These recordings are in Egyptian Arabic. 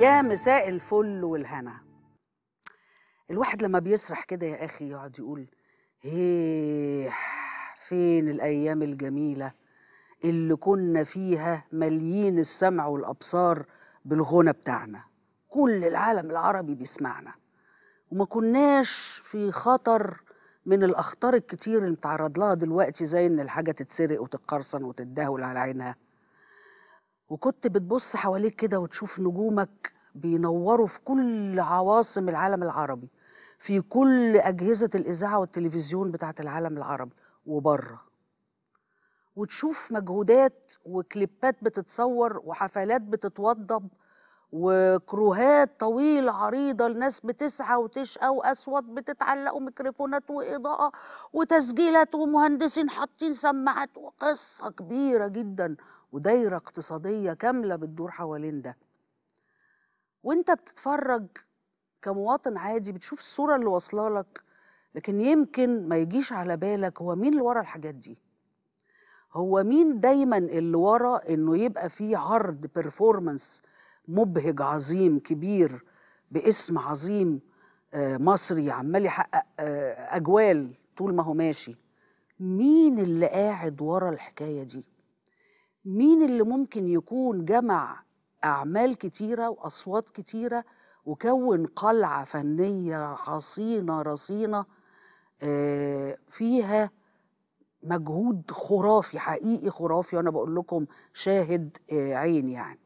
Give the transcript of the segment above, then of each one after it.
يا مساء الفل والهنا الواحد لما بيسرح كده يا اخي يقعد يقول هيه فين الايام الجميله اللي كنا فيها مليين السمع والابصار بالغنى بتاعنا كل العالم العربي بيسمعنا وما كناش في خطر من الاخطار الكتير اللي بتعرض لها دلوقتي زي ان الحاجه تتسرق وتتقرصن وتتداول على عينها وكنت بتبص حواليك كده وتشوف نجومك بينوروا في كل عواصم العالم العربي في كل أجهزة الإذاعة والتلفزيون بتاعت العالم العربي وبره وتشوف مجهودات وكليبات بتتصور وحفلات بتتوضب وكروهات طويلة عريضة الناس بتسعى وتشقى وأصوات بتتعلق وميكروفونات وإضاءة وتسجيلات ومهندسين حاطين سماعات وقصة كبيرة جدا ودايرة اقتصادية كاملة بتدور حوالين ده وانت بتتفرج كمواطن عادي بتشوف الصورة اللي واصلة لك لكن يمكن ما يجيش على بالك هو مين اللي ورا الحاجات دي هو مين دايما اللي ورا انه يبقى فيه عرض بيرفورمانس مبهج عظيم كبير باسم عظيم آه، مصري عمال يحقق آه، اجوال طول ما هو ماشي مين اللي قاعد ورا الحكايه دي مين اللي ممكن يكون جمع اعمال كتيره واصوات كتيره وكون قلعه فنيه حصينه رصينه آه، فيها مجهود خرافي حقيقي خرافي وانا بقول لكم شاهد آه، عين يعني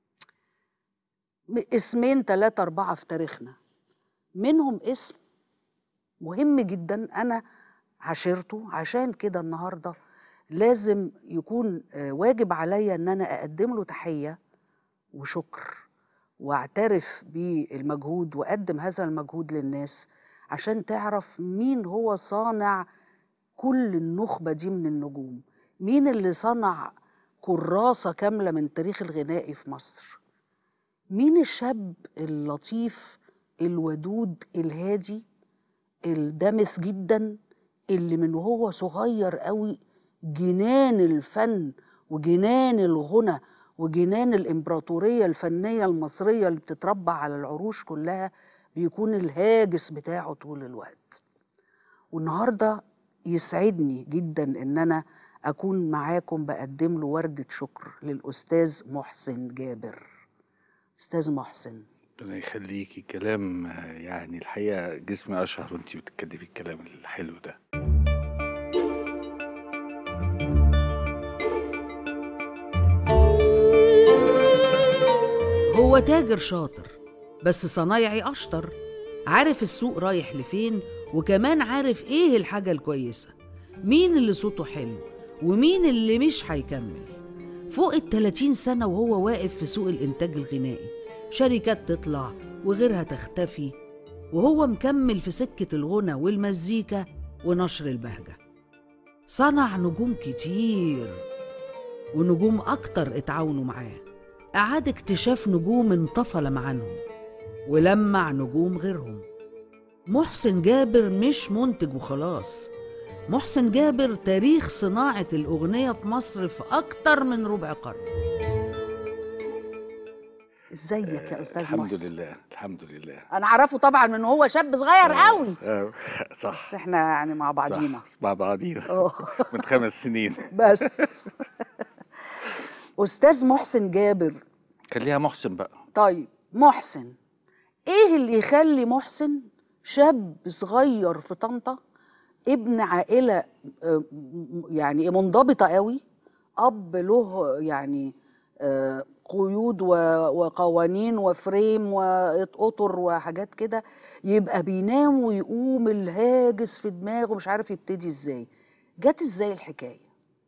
م- اسمين ثلاثة أربعة في تاريخنا منهم اسم مهم جدا أنا عاشرته عشان كده النهاردة لازم يكون آه، واجب عليا إن أنا أقدم له تحية وشكر واعترف بالمجهود وأقدم هذا المجهود للناس عشان تعرف مين هو صانع كل النخبة دي من النجوم مين اللي صنع كراسة كاملة من تاريخ الغنائي في مصر مين الشاب اللطيف الودود الهادي الدمث جدا اللي من وهو صغير قوي جنان الفن وجنان الغنى وجنان الإمبراطورية الفنية المصرية اللي بتتربع على العروش كلها بيكون الهاجس بتاعه طول الوقت والنهارده يسعدني جدا ان انا اكون معاكم بقدم له ورده شكر للاستاذ محسن جابر استاذ محسن ربنا يخليكي كلام آه، يعني الحقيقه جسمي اشهر وانت بتتكلمي الكلام الحلو ده هو تاجر شاطر بس صنايعي اشطر عارف السوق رايح لفين وكمان عارف ايه الحاجه الكويسه مين اللي صوته حلو ومين اللي مش هيكمل فوق ال 30 سنه وهو واقف في سوق الانتاج الغنائي شركات تطلع وغيرها تختفي وهو مكمل في سكه الغنى والمزيكا ونشر البهجه صنع نجوم كتير ونجوم أكتر اتعاونوا معاه أعاد اكتشاف نجوم انطفى عنهم ولمع نجوم غيرهم محسن جابر مش منتج وخلاص محسن جابر تاريخ صناعة الأغنية في مصر في أكتر من ربع قرن ازيك يا أستاذ الحمد محسن لله الحمد لله أنا أعرفه طبعا من هو شاب صغير قوي آه، بس صح احنا يعني مع بعضينا صح مع بعضينا اه من خمس سنين بس أستاذ محسن جابر كان ليها محسن بقى طيب محسن ايه اللي يخلي محسن شاب صغير في طنطا ابن عائله آه، م- يعني منضبطه قوي اب له يعني آه، قيود و- وقوانين وفريم واطر وحاجات كده يبقى بينام ويقوم الهاجس في دماغه مش عارف يبتدي ازاي جت ازاي الحكايه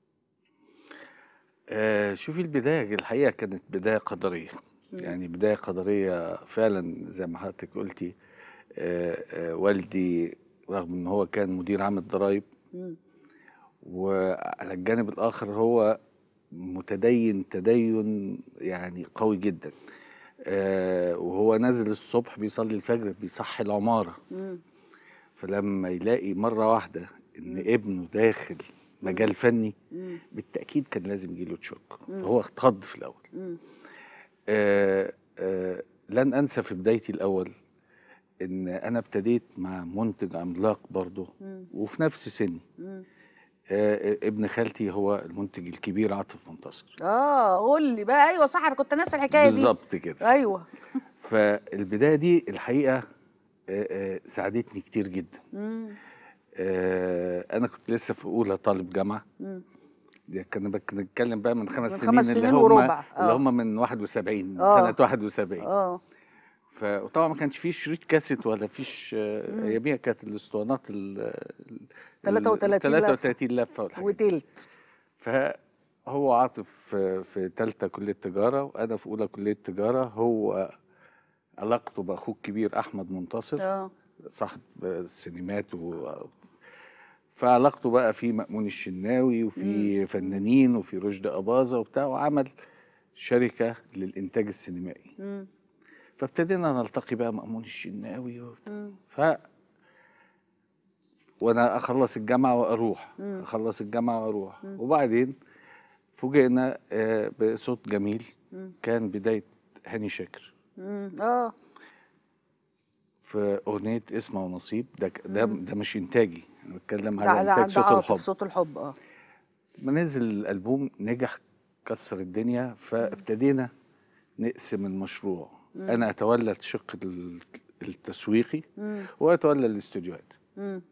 آه شوفي البداية الحقيقة كانت بداية قدرية يعني بداية قدرية فعلا زي ما حضرتك قلتي آه آه والدي رغم ان هو كان مدير عام الضرايب مم. وعلى الجانب الآخر هو متدين تدين يعني قوي جدا آه وهو نازل الصبح بيصلي الفجر بيصحي العمارة مم. فلما يلاقي مرة واحدة إن ابنه داخل مجال فني مم. بالتأكيد كان لازم يجيله تشوك فهو اتخض في الأول مم. آه آه لن انسى في بدايتي الاول ان انا ابتديت مع منتج عملاق برضه وفي نفس سني آه ابن خالتي هو المنتج الكبير عاطف منتصر اه قول لي بقى ايوه صح انا كنت ناسي الحكايه دي بالظبط كده ايوه فالبدايه دي الحقيقه آه، آه، ساعدتني كتير جدا آه، انا كنت لسه في اولى طالب جامعه دي كنا بك- بنتكلم بقى من خمس من سنين خمس اللي سنين هم وربع، آه. اللي هم من 71 آه. سنه 71 اه ف- وطبعا ما كانش فيه شريط كاسيت ولا فيش آه، اياميها كانت الاسطوانات ال ال- 33 لفة. 33 لفه والحاجات دي. وتلت فهو عاطف في- في ثالثه كليه تجاره وانا في اولى كليه تجاره هو علاقته باخوه الكبير احمد منتصر اه صاحب السينمات و فعلاقته بقى في مأمون الشناوي وفي فنانين وفي رشدي أباظة وبتاع وعمل شركة للإنتاج السينمائي مم. فابتدينا نلتقي بقى مأمون الشناوي وبتاع. ف وانا اخلص الجامعه واروح اخلص الجامعه واروح وبعدين فوجئنا آه، بصوت جميل كان بدايه هاني شاكر مم. اه في اغنيه اسمه ونصيب ده ك- ده ده مش انتاجي انا بتكلم ده على على انتاج عند صوت عاطف الحب صوت الحب اه ما نزل الالبوم نجح كسر الدنيا فابتدينا نقسم المشروع انا اتولى الشق ال- التسويقي واتولى الاستوديوهات مم.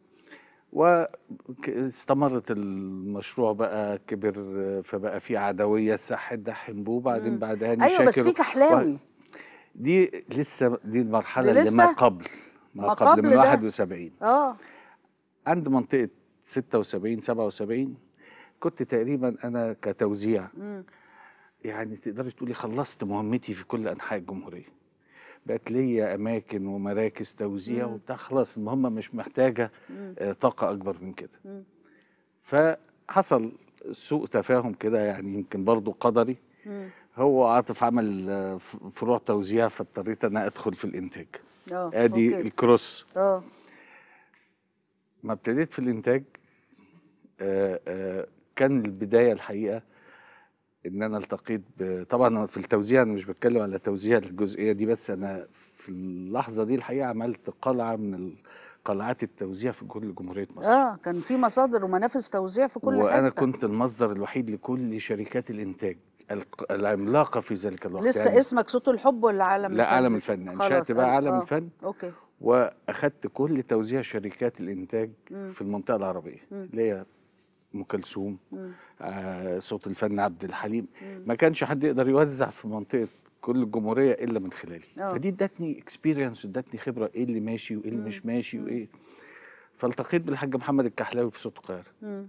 واستمرت المشروع بقى كبر فبقى في عدويه ساحه دحم بو بعدين بعد هاني ايوه بس شاكر في كحلاوي دي لسه دي المرحله دي اللي لسه؟ ما قبل ما, ما قبل, قبل من ده. 71 اه عند منطقه 76 77 كنت تقريبا انا كتوزيع يعني تقدري تقولي خلصت مهمتي في كل انحاء الجمهوريه بقت ليا اماكن ومراكز توزيع وبتاع خلاص المهمه مش محتاجه آه، طاقه اكبر من كده فحصل سوء تفاهم كده يعني يمكن برضو قدري هو عاطف عمل آه، ف- فروع توزيع فاضطريت انا ادخل في الانتاج اه ادي أوكي. الكروس اه ما ابتديت في الانتاج آه، آه، كان البدايه الحقيقه ان انا التقيت ب- طبعا في التوزيع انا مش بتكلم على توزيع الجزئيه دي بس انا في اللحظه دي الحقيقه عملت قلعه من قلعات التوزيع في كل جمهوريه مصر اه كان في مصادر ومنافذ توزيع في كل وانا حته كنت المصدر الوحيد لكل شركات الانتاج الق- العملاقه في ذلك الوقت لسه يعني اسمك صوت الحب ولا عالم لا الفن عالم لسه؟ الفن خلاص، انشات بقى آه، عالم آه. الفن اوكي واخدت كل توزيع شركات الانتاج في المنطقه العربيه اللي هي ام كلثوم آه صوت الفن عبد الحليم ما كانش حد يقدر يوزع في منطقه كل الجمهوريه الا من خلالي آه. فدي ادتني اكسبيرينس ادتني خبره ايه اللي ماشي وايه اللي مش ماشي وايه فالتقيت بالحاج محمد الكحلاوي في صوت القاهره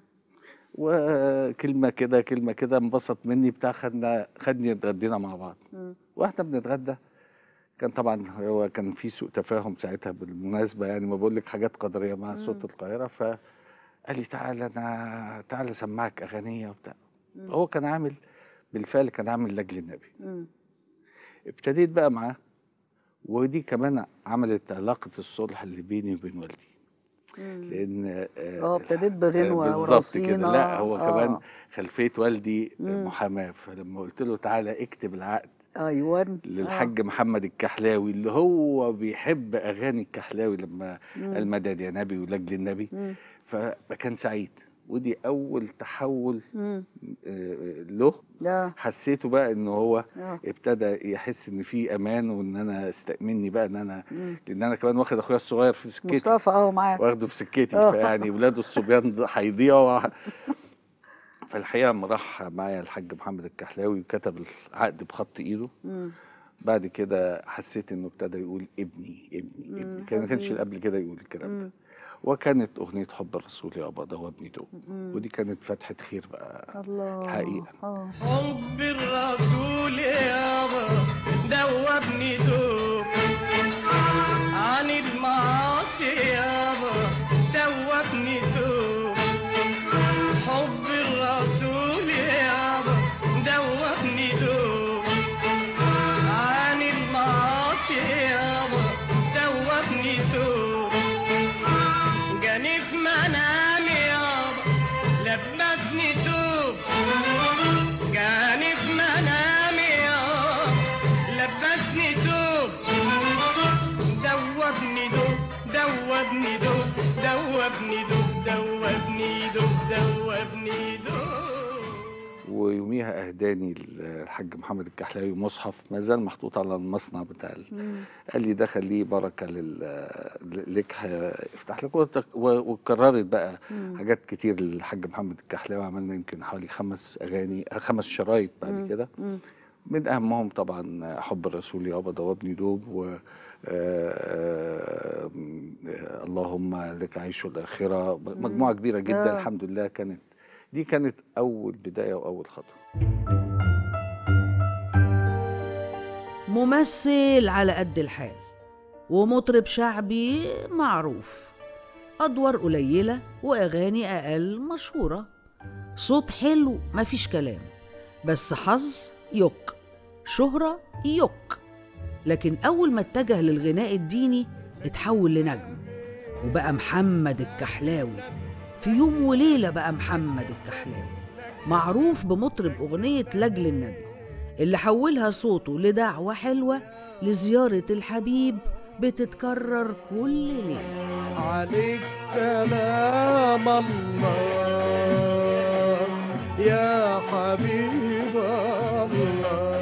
وكلمه كده كلمه كده انبسط مني بتاع خدنا خدني اتغدينا مع بعض واحنا بنتغدى كان طبعا هو كان في سوء تفاهم ساعتها بالمناسبه يعني ما بقول لك حاجات قدريه مع صوت القاهره فقال لي تعالى انا تعالى اسمعك اغنيه وبتاع هو كان عامل بالفعل كان عامل لاجل النبي ابتديت بقى معاه ودي كمان عملت علاقه الصلح اللي بيني وبين والدي لان اه ابتديت بغنوه بالظبط ورصينه كده لا هو آه. كمان خلفيه والدي محاماه فلما قلت له تعالى اكتب العقد ايوه للحاج محمد الكحلاوي اللي هو بيحب اغاني الكحلاوي لما المدد يا نبي ولاجل النبي فكان سعيد ودي اول تحول آه، له اه حسيته بقى ان هو آه. ابتدى يحس ان في امان وان انا استأمني بقى ان انا لان انا كمان واخد اخويا الصغير في سكتي مصطفى اه معاك واخده في سكتي آه. فيعني ولاده الصبيان ده هيضيعوا فالحقيقه لما راح معايا الحاج محمد الكحلاوي وكتب العقد بخط ايده بعد كده حسيت انه ابتدى يقول ابني ابني ابني كان ما كانش قبل كده يقول الكلام ده وكانت اغنيه حب الرسول يا ابا ده وابني دوب ودي كانت فتحه خير بقى الله الحقيقه اه حب الرسول يابا دوبني دوب عن المعاصي يابا دوبني دوب حب الرسول يابا دوبني دوب عن المعاصي يابا دوبني دوب جاني في منامي يابا لبسني توب جاني في منامي يابا لبسني توب دوبني دوب ويوميها اهداني الحاج محمد الكحلاوي مصحف ما زال محطوط على المصنع بتاع ال- قال لي ده خليه بركه لل لك ه- يفتح لك وت- و- وكررت بقى حاجات كتير للحاج محمد الكحلاوي عملنا يمكن حوالي خمس اغاني خمس شرايط بعد كده من اهمهم طبعا حب الرسول يابا ضوابني دوب و آه، آه، آه، اللهم لك عيش الاخره مجموعه كبيره جدا آه. الحمد لله كانت دي كانت اول بدايه واول خطوه ممثل على قد الحال ومطرب شعبي معروف أدوار قليلة وأغاني أقل مشهورة صوت حلو مفيش كلام بس حظ يك شهرة يك لكن أول ما اتجه للغناء الديني اتحول لنجم وبقى محمد الكحلاوي في يوم وليلة بقى محمد الكحلاوي معروف بمطرب أغنية لجل النبي اللي حولها صوته لدعوة حلوة لزيارة الحبيب بتتكرر كل ليلة عليك سلام الله يا حبيب الله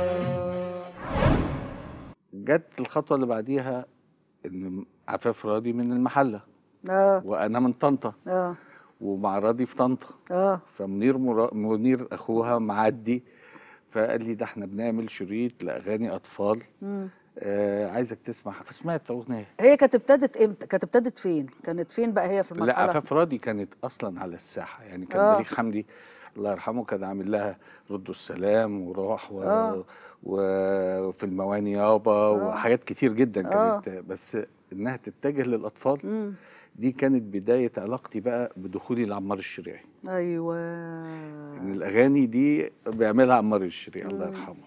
جت الخطوه اللي بعديها ان عفاف راضي من المحله اه وانا من طنطا اه ومع راضي في طنطا اه فمنير مرا... منير اخوها معدي فقال لي ده احنا بنعمل شريط لاغاني اطفال آه عايزك تسمع فسمعت اغنيه هي كانت ابتدت امتى؟ كانت ابتدت فين؟ كانت فين بقى هي في المرحلة؟ لا عفاف راضي كانت اصلا على الساحه يعني كان آه. بليغ حمدي الله يرحمه كان عامل لها ردوا السلام وراح و... آه. وفي المواني يابا وحاجات كتير جدا كانت بس انها تتجه للاطفال مم. دي كانت بدايه علاقتي بقى بدخولي لعمار الشريعي ايوه ان الاغاني دي بيعملها عمار الشريعي الله يرحمه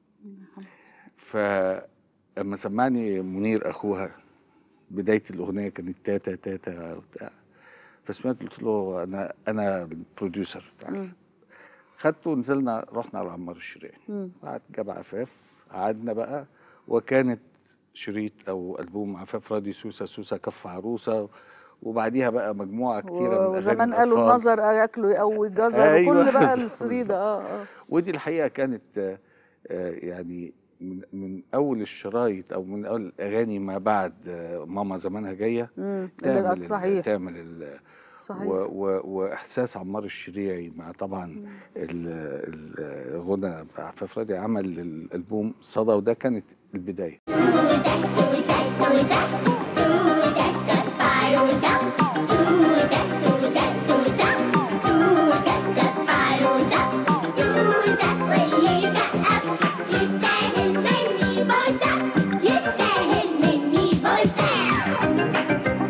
فلما سمعني منير اخوها بدايه الاغنيه كانت تاتا تاتا وبتاع فسمعت قلت له انا انا البروديوسر بتاعك خدته ونزلنا رحنا على عمار الشريعي قعد جاب عفاف قعدنا بقى وكانت شريط او البوم عفاف راضي سوسه سوسه كف عروسه وبعديها بقى مجموعه كتيره من اغاني وزمان قالوا الأطفال. النظر ياكله يقوي الجزر أيوة، وكل بقى بالظبط، الصريده اه اه ودي الحقيقه كانت آه، آه، يعني من من اول الشرايط او من اول الاغاني ما بعد آه، ماما زمانها جايه مم. تعمل اللي- ال- صحيح تعمل ال- صحيح و و واحساس عمار الشريعي مع طبعا ال- ال- الغنى عفاف راضي عمل الالبوم صدى وده كانت البدايه يستاهل مني بوسة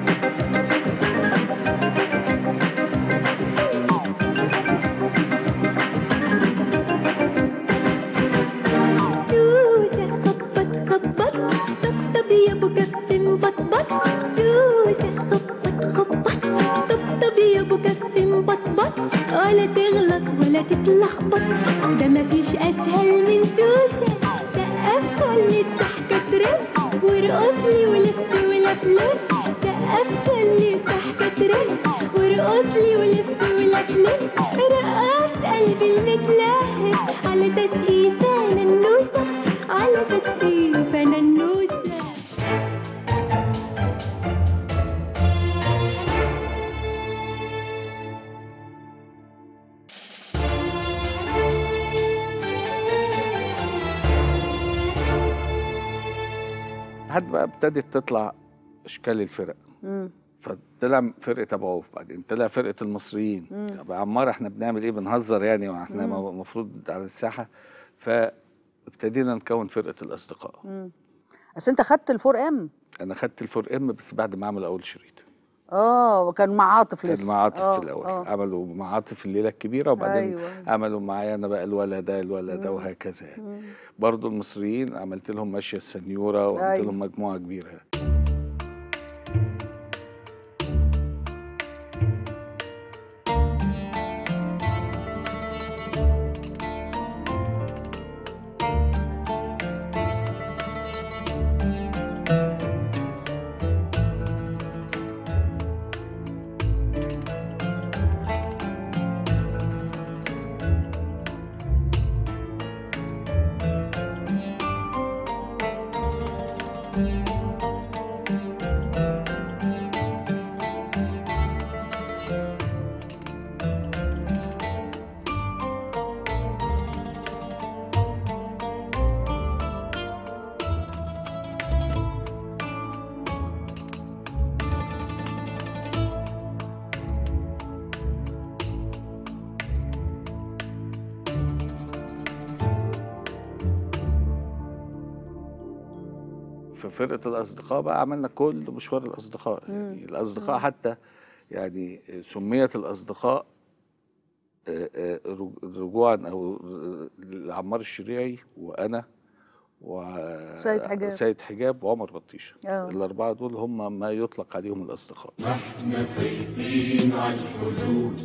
سوسة خبط خبط طبطب يا ابو كف مبطبط سوسة خبط خبط طبطب يا ابو كف مبطبط ولا تغلط ولا تتلخبط ده مفيش اسهل من سوسة سقف خلي الضحكة ترف وارقص لي ولف ولفلف سقف خلي الضحكة ترف وارقص لي ولف ولفلف رقص قلبي المتلهف على تسقيف انا النوسة على تسقيف انا النوسة لحد بقى ابتدت تطلع اشكال الفرق مم. فطلع فرقه ابو عوف بعدين طلع فرقه المصريين طب يا عمار احنا بنعمل ايه بنهزر يعني واحنا المفروض على الساحه فابتدينا نكون فرقه الاصدقاء بس انت خدت الفور ام انا خدت الفور ام بس بعد ما عملوا اول شريط اه وكان مع عاطف كان لسه مع عاطف آه، في الاول آه. عملوا مع عاطف الليله الكبيره وبعدين أيوة. عملوا معايا انا بقى الولد ده الولد ده وهكذا يعني برضو المصريين عملت لهم ماشيه السنيوره وعملت أيوة. لهم مجموعه كبيره في فرقه الاصدقاء بقى عملنا كل مشوار الاصدقاء يعني الاصدقاء حتى يعني سميت الاصدقاء آه، آه، رج- رجوعا او لعمار الشريعي وانا و سيد حجاب. سيد حجاب وعمر بطيشه آه. الاربعه دول هم ما يطلق عليهم الاصدقاء احنا فايتين على الحدود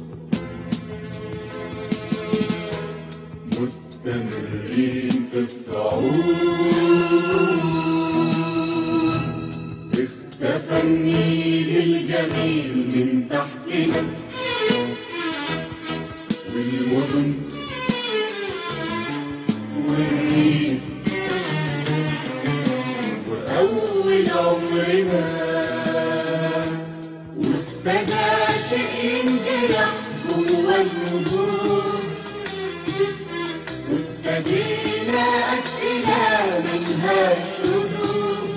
مستمرين في الصعود اختفى النيل الجميل من تحتنا والمدن والريف وأول عمرنا وابتدى شيء ينجرح جوا الهدوء وابتدينا أسئلة ملهاش ردود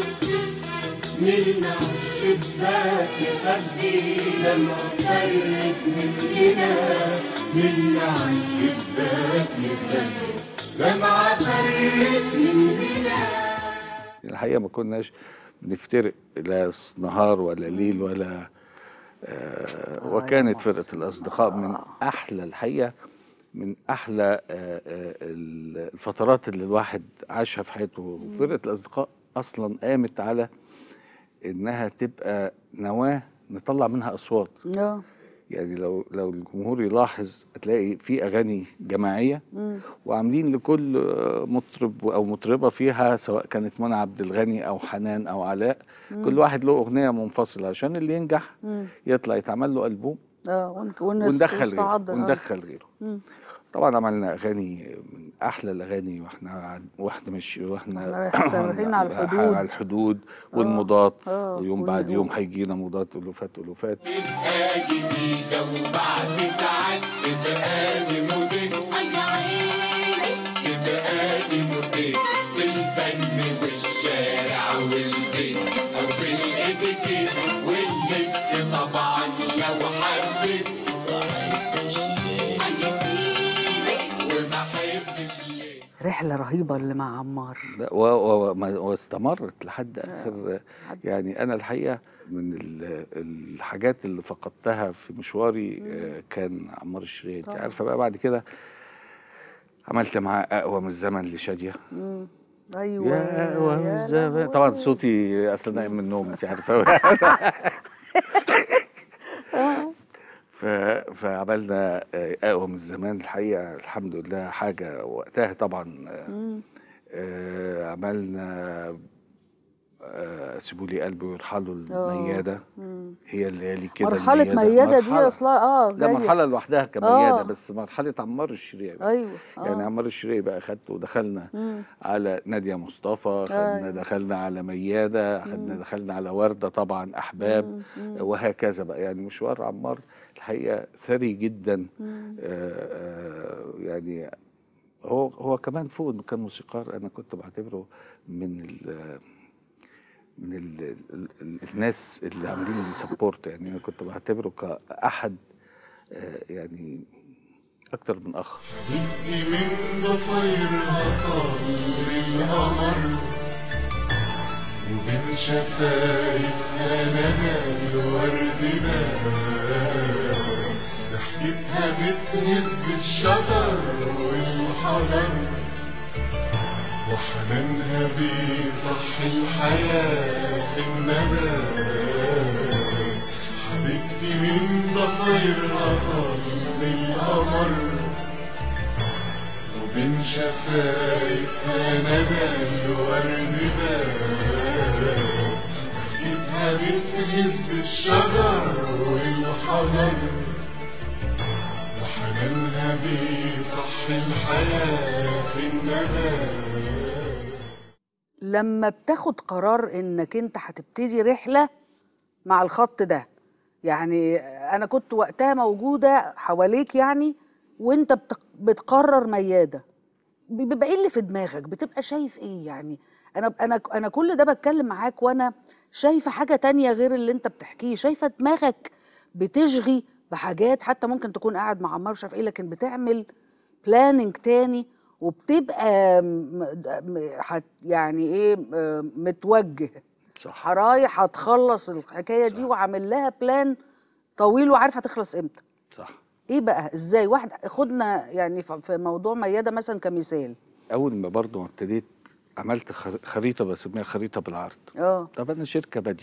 نلنا الشباك نخبي لما فرت مننا نلنا الشباك نخبي لما فرت مننا الحقيقه ما كناش بنفترق لا نهار ولا ليل ولا آه وكانت فرقه الاصدقاء من احلى الحقيقه من احلى آه آه الفترات اللي الواحد عاشها في حياته وفرقه الاصدقاء اصلا قامت على انها تبقى نواه نطلع منها اصوات اه يعني لو لو الجمهور يلاحظ هتلاقي في اغاني جماعيه وعاملين لكل آه، مطرب او مطربه فيها سواء كانت منى عبد الغني او حنان او علاء كل واحد له اغنيه منفصله عشان اللي ينجح يطلع يتعمل له البوم اه ون- والناس وندخل غيره تستعض، آه. وندخل غيره طبعا عملنا اغاني من احلى الاغاني واحنا قاعد- واحنا ماشي واحنا واحنا رايح- رايحين على الحدود. على الحدود والمضاد آه، ويوم ون- بعد يوم هيجينا مضاد الوفات الوفات تبقى جديدة وبعد ساعات تبقى لي موديل تبقى لي موديل في الفن والشارع والبيت أو في الإديتير واللبس طبعا لو حبيت وما حبش ليه رحله رهيبه اللي مع عمار لا و- و- وما- واستمرت لحد اخر يعني انا الحقيقه من ال- الحاجات اللي فقدتها في مشواري آه، كان عمار الشريعي انت عارفه بقى بعد كده عملت معاه اقوى من الزمن لشاديه ايوه يا اقوى من يا الزمن لهوي. طبعا صوتي اصلا نايم من النوم انت عارفه ف... فعملنا آه، اقوى من الزمان الحقيقه الحمد لله حاجه وقتها طبعا آه، آه، عملنا آه، سيبوا لي قلبي ويرحلوا المياده هي الليالي كده مرحله الميادة. مياده دي مرحلة. اصلا اه لا جاية. مرحله لوحدها كمياده آه. بس مرحله عمار الشريعي ايوه يعني آه. عمار الشريعي بقى خدته ودخلنا على نادية مصطفى خدنا أيوة. دخلنا على ميادة خدنا دخلنا على وردة طبعا أحباب وهكذا بقى يعني مشوار عمار الحقيقة ثري جدا آه آه يعني هو هو كمان فوق انه كان موسيقار انا كنت بعتبره من ال من ال ال الناس اللي عاملين لي سبورت يعني انا كنت بعتبره كاحد آه يعني اكتر من اخ بنتي من ضفيرها طل القمر وبين شفايفها ندى الورد بان ضحكتها بتهز الشجر والحجر وحنانها بيصحي الحياة في النبات حبيبتي من ضفيرها طل القمر وبين شفايفها ندى الورد بان ضحكتها بتهز الشجر والحجر وحنانها بيصحي الحياة في النبات لما بتاخد قرار انك انت هتبتدي رحله مع الخط ده يعني انا كنت وقتها موجوده حواليك يعني وانت بتق- بتقرر مياده بيبقى ايه اللي في دماغك بتبقى شايف ايه يعني انا انا انا كل ده بتكلم معاك وانا شايفه حاجه تانية غير اللي انت بتحكيه شايفه دماغك بتشغي بحاجات حتى ممكن تكون قاعد مع عمار مش عارف ايه لكن بتعمل بلاننج تاني وبتبقى م- م- حت يعني ايه م- متوجه صح رايح هتخلص الحكايه دي وعامل لها بلان طويل وعارف هتخلص امتى صح ايه بقى ازاي واحد خدنا يعني ف- في موضوع مياده مثلا كمثال اول ما برضو ما ابتديت عملت خر- خريطه بسميها خريطه بالعرض اه طب انا شركه باديه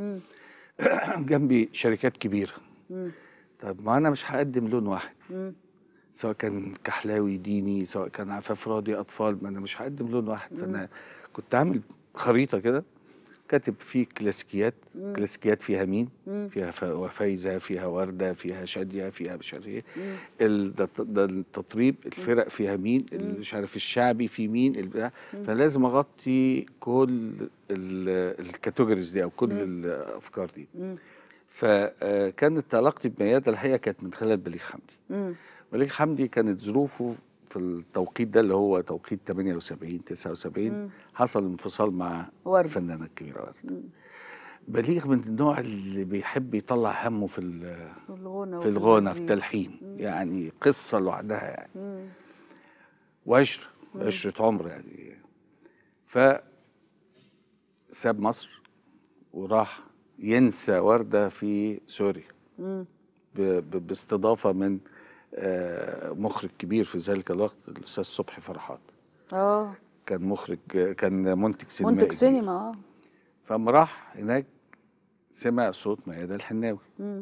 جنبي شركات كبيره طب ما انا مش هقدم لون واحد سواء كان كحلاوي ديني سواء كان عفاف راضي اطفال ما انا مش هقدم لون واحد فانا كنت عامل خريطه كده كاتب فيه كلاسيكيات كلاسيكيات فيها مين فيها ف- فايزه فيها ورده فيها شاديه فيها مش عارف ايه ال- ده الت- ده التطريب الفرق فيها مين ال- مش عارف الشعبي في مين البتاع فلازم اغطي كل ال- الكاتيجوريز دي او كل الافكار دي فكانت علاقتي بميادة الحقيقه كانت من خلال بليغ حمدي بليغ حمدي كانت ظروفه في التوقيت ده اللي هو توقيت 78 79 حصل انفصال مع وردة. الفنانه الكبيره ورده بليغ من النوع اللي بيحب يطلع همه في ال- الغنى في الغنى في والمزيكا. التلحين يعني قصه لوحدها يعني وعشره عشره عمر يعني ف ساب مصر وراح ينسى ورده في سوريا ب- ب- باستضافه من آه، مخرج كبير في ذلك الوقت الاستاذ صبحي فرحات اه كان مخرج كان منتج سينمائي منتج كبير. سينما اه فلما راح هناك سمع صوت ميادة الحناوي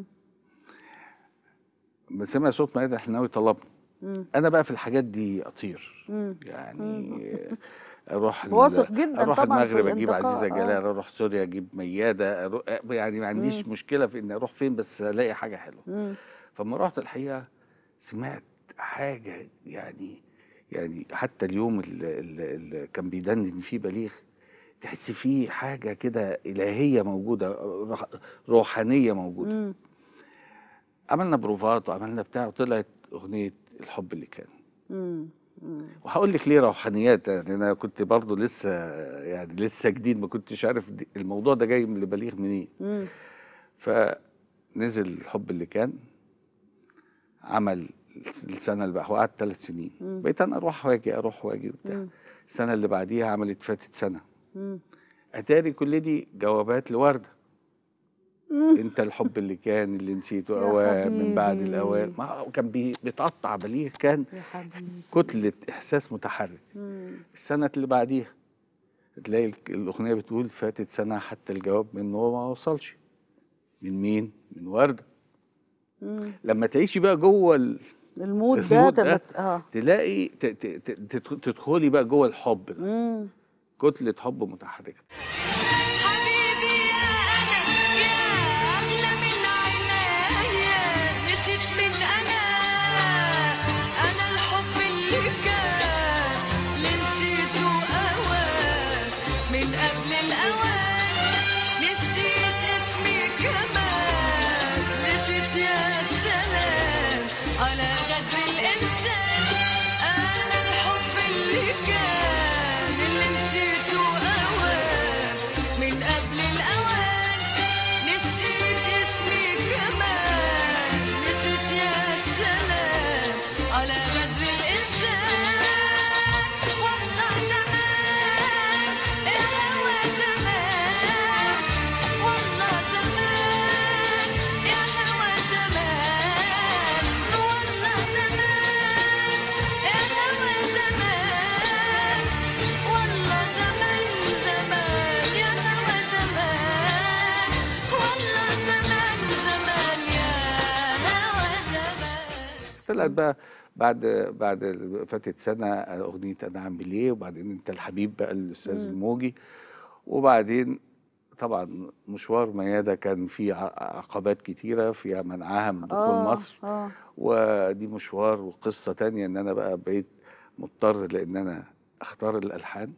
لما سمع صوت ميادة الحناوي طلبني انا بقى في الحاجات دي اطير يعني اروح ال- واثق جداً اروح طبعاً في المغرب اجيب الانتقاء، عزيزه آه. جلال اروح سوريا اجيب مياده أروح يعني ما عنديش مشكله في اني اروح فين بس الاقي حاجه حلوه فلما رحت الحقيقه سمعت حاجه يعني يعني حتى اليوم اللي, اللي, اللي كان بيدندن فيه بليغ تحس فيه حاجه كده الهيه موجوده روح- روحانيه موجوده عملنا بروفات وعملنا بتاع وطلعت اغنيه الحب اللي كان وهقول لك ليه روحانيات يعني انا كنت برضو لسه يعني لسه جديد ما كنتش عارف دي- الموضوع ده جاي من لبليغ منين فنزل الحب اللي كان عمل السنه اللي بقى هو قعد ثلاث سنين بقيت انا اروح واجي اروح واجي وبتاع السنه اللي بعديها عملت فاتت سنه اتاري كل دي جوابات لورده انت الحب اللي كان اللي نسيته يا اوام من بعد حبيبي. الاوان ما هو كان بي- بيتقطع بليغ كان يا حبيبي كتله احساس متحرك السنه اللي بعديها تلاقي ال- الاغنيه بتقول فاتت سنه حتى الجواب منه ما وصلش من مين من ورده لما تعيشي بقى جوه ال- المود ده المود ده تبت اه تلاقي ت- ت- ت- تدخ- تدخلي بقى جوه الحب ده مم. كتله حب متحركه حبيبي يا أنا يا أغلى من عينيا نسيت من أنا أنا الحب اللي كان اللي نسيته أوان من قبل الأوان نسيت اسمي كمان نسيت يا سلام على غدر الإنسان أنا الحب اللي كان اللي نسيته أوان من قبل الأوان نسيت اسمي كمان نسيت يا سلام على غدر الإنسان والله زمان يا هوى زمان والله زمان يا هوى زمان والله زمان يا هوى زمان والله زمان زمان يا هوى زمان والله زمان زمان يا هوى زمان طلعت بقى بعد بعد فاتت سنه اغنيه انا عامل ايه وبعدين انت الحبيب بقى الاستاذ الموجي وبعدين طبعا مشوار ميادة كان فيه ع- عقبات كتيرة فيها منعها من دخول آه، مصر آه. ودي مشوار وقصة تانية ان انا بقى بقيت مضطر لان انا اختار الالحان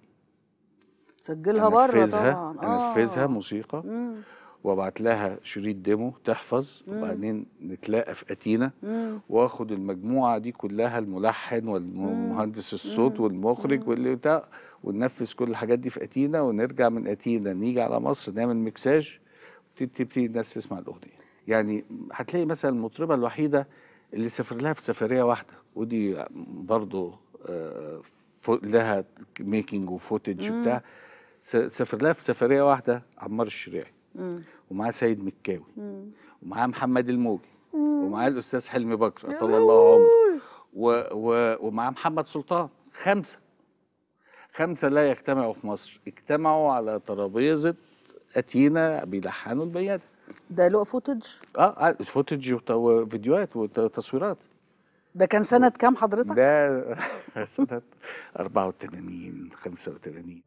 سجلها بره انفذها طبعا آه. انفذها موسيقى مم. وابعت لها شريط ديمو تحفظ وبعدين نتلاقى في اتينا مم. واخد المجموعه دي كلها الملحن والمهندس الصوت والمخرج واللي بتاع وننفذ كل الحاجات دي في اتينا ونرجع من اتينا نيجي على مصر نعمل مكساج تبتدي الناس تسمع الاغنيه يعني هتلاقي مثلا المطربه الوحيده اللي سافر لها في سفريه واحده ودي برضو آه، فو- لها ميكنج وفوتج وبتاع س- سافر لها في سفريه واحده عمار الشريعي ومعاه سيد مكاوي ومعاه محمد الموجي ومعاه الاستاذ حلمي بكر اطال الله عمره و- و- ومعاه محمد سلطان خمسه خمسه لا يجتمعوا في مصر اجتمعوا على ترابيزه اتينا بيلحنوا البيادة ده له فوتج اه فوتج وفيديوهات وتصويرات ده كان سنة كام حضرتك؟ ده سنة 84 85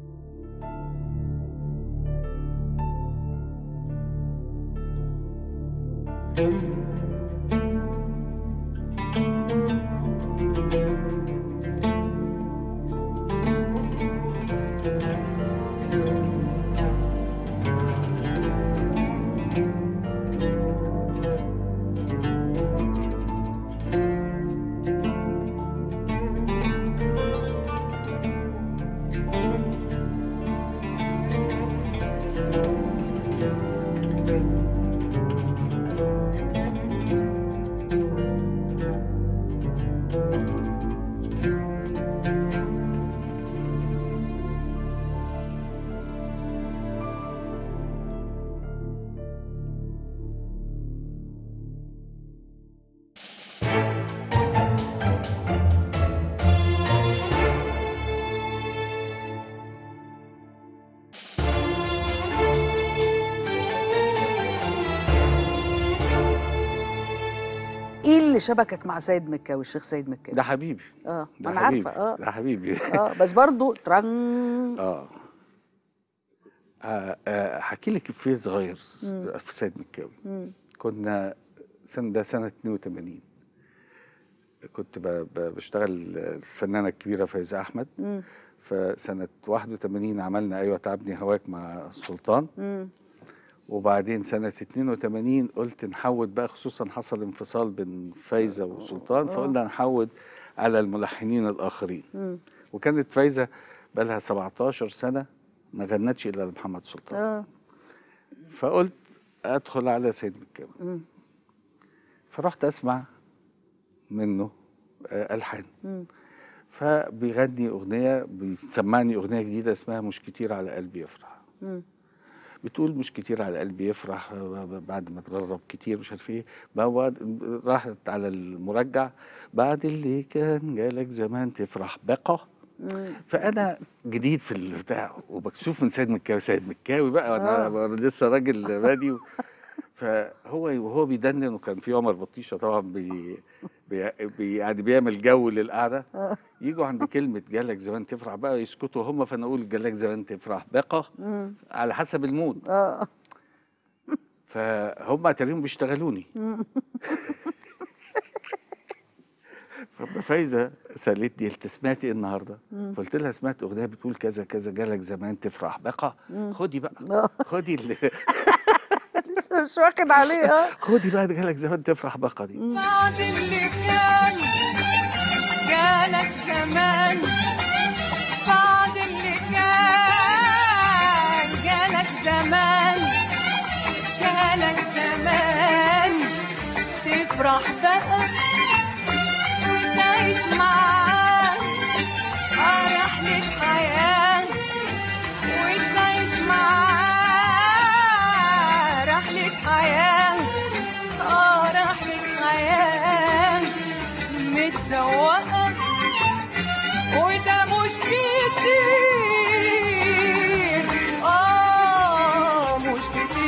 ايه اللي شبكك مع سيد مكاوي الشيخ سيد مكاوي؟ ده حبيبي اه ده انا حبيبي. عارفة اه ده حبيبي اه بس برضو ترن اه آه، آه، احكي لك في صغير في سيد مكاوي كنا سنة ده سنة 82 كنت ب- ب- بشتغل الفنانة الكبيرة فايزة أحمد فسنة 81 عملنا أيوة تعبني هواك مع سلطان وبعدين سنة 82 قلت نحود بقى خصوصا حصل انفصال بين فايزة وسلطان فقلنا نحود على الملحنين الآخرين وكانت فايزة بقى لها 17 سنة ما غنتش إلا لمحمد سلطان اه فقلت ادخل على سيد مكاوي فرحت اسمع منه آه، الحان فبيغني اغنيه بيسمعني اغنيه جديده اسمها مش كتير على قلبي يفرح بتقول مش كتير على قلبي يفرح آه، بعد ما اتغرب كتير مش عارف ايه بعد راحت على المرجع بعد اللي كان جالك زمان تفرح بقى فانا جديد في البتاع وبشوف من سيد مكاوي سيد مكاوي بقى وانا أنا لسه راجل بادي و... فهو وهو بيدندن وكان في عمر بطيشه طبعا بي... بي... بي... يعني بيعمل جو للقعده يجوا عند كلمه جالك زمان تفرح بقى يسكتوا هم فانا اقول جالك زمان تفرح بقى على حسب المود اه فهم تقريبا بيشتغلوني فلما فايزه سالتني انت سمعت ايه النهارده؟ فقلت لها سمعت اغنيه بتقول كذا كذا جالك زمان تفرح بقى خدي بقى خدي اللي لسه مش واخد عليه اه خدي بقى جالك زمان تفرح بقى دي بعد اللي كان جالك زمان بعد اللي كان جالك زمان جالك زمان تفرح بقى وتعيش معاه آه رحلة حياة وتعيش معاه رحلة حياة آه رحلة حياة متسوقة وده مش كتير آه مش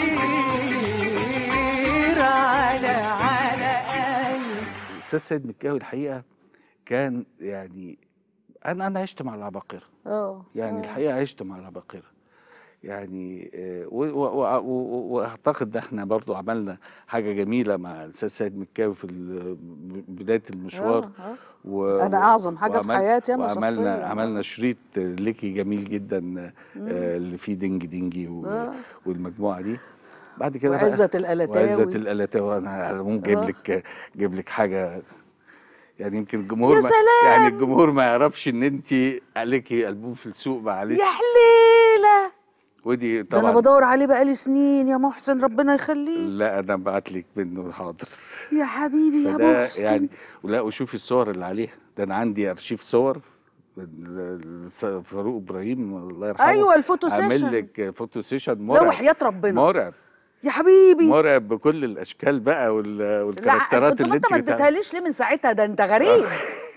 كتير على على قلبي الاستاذ سيد مكاوي الحقيقه كان يعني انا انا عشت مع العباقره اه يعني الحقيقه عشت مع العباقره يعني آه، و- و- و- و- واعتقد ده احنا برضو عملنا حاجه جميله مع الاستاذ سيد مكاوي في ال- بدايه المشوار آه، آه. و أنا أعظم حاجة في وعمل- حياتي أنا وعملنا شخصياً. عملنا شريط ليكي جميل جدا آه، اللي فيه دينج دينجي و- والمجموعه دي بعد كده بقى وعزة القلتاوي. وعزة القلتاوي انا أنا ممكن اجيب لك اجيب لك حاجه يعني يمكن الجمهور يا ما سلام! يعني الجمهور ما يعرفش ان انت عليكي البوم في السوق معلش يا حليله ودي ده انا طبعا بدور عليه بقالي سنين يا محسن ربنا يخليك لا انا بعت لك منه حاضر يا حبيبي يا فده محسن يعني ولا وشوفي الصور اللي عليها ده انا عندي ارشيف صور ال- ال- فاروق ابراهيم الله يرحمه ايوه الفوتو عامل سيشن لك فوتو سيشن لا مرعب وحياه ربنا مرعب يا حبيبي مرعب بكل الاشكال بقى وال- لا والكاركترات كنت اللي انت انت ما بتاع- اديتهاليش ليه من ساعتها ده انت غريب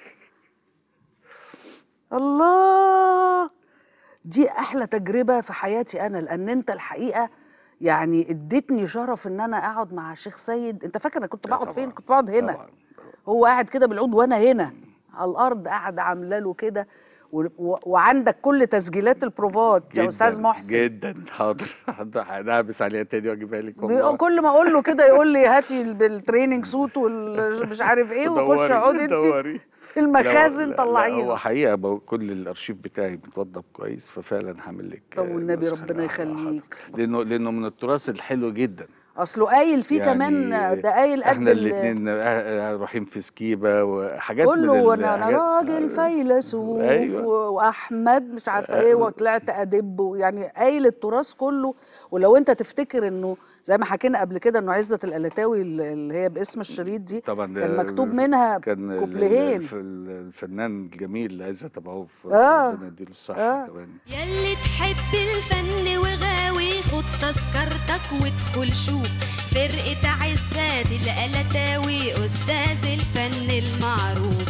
الله دي احلى تجربه في حياتي انا لان انت الحقيقه يعني اديتني شرف ان انا اقعد مع شيخ سيد انت فاكر انا كنت لا بقعد فين طبعاً، كنت بقعد هنا طبعاً. هو قاعد كده بالعود وانا هنا على الارض قاعده عامله له كده و... و... وعندك كل تسجيلات البروفات يا استاذ جداً، محسن جدا حاضر حاضر هنعبس عليها تاني واجيبها لك بيقول- والله كل ما اقول له كده يقول لي هاتي ال- بالتريننج سوت والمش عارف ايه وخش دوري، اقعدي انت دوري. في المخازن لا- لا- لا، هو طلعيها حقيقه ب- كل الارشيف بتاعي متوضب كويس ففعلا هعمل لك طب آه، والنبي نسخة. ربنا آه، يخليك. حاضر. لانه لانه من التراث الحلو جدا اصله قايل فيه كمان ده قايل قد احنا ال- الاثنين رايحين في سكيبه وحاجات كله من وانا انا الحاجات- راجل فيلسوف أيوة. و- واحمد مش عارفه ايه وطلعت ادب يعني قايل التراث كله ولو انت تفتكر انه زي ما حكينا قبل كده انه عزه الالتاوي اللي هي باسم الشريط دي طبعا ده كان مكتوب منها كان ال- كوبليهين الف- الفنان الجميل عزت ابو عوف آه. ربنا يديله الصحه آه. كمان يلي تحب الفن وغاوي خد تذكرتك وادخل شوف فرقة عزاد القلتاوي أستاذ الفن المعروف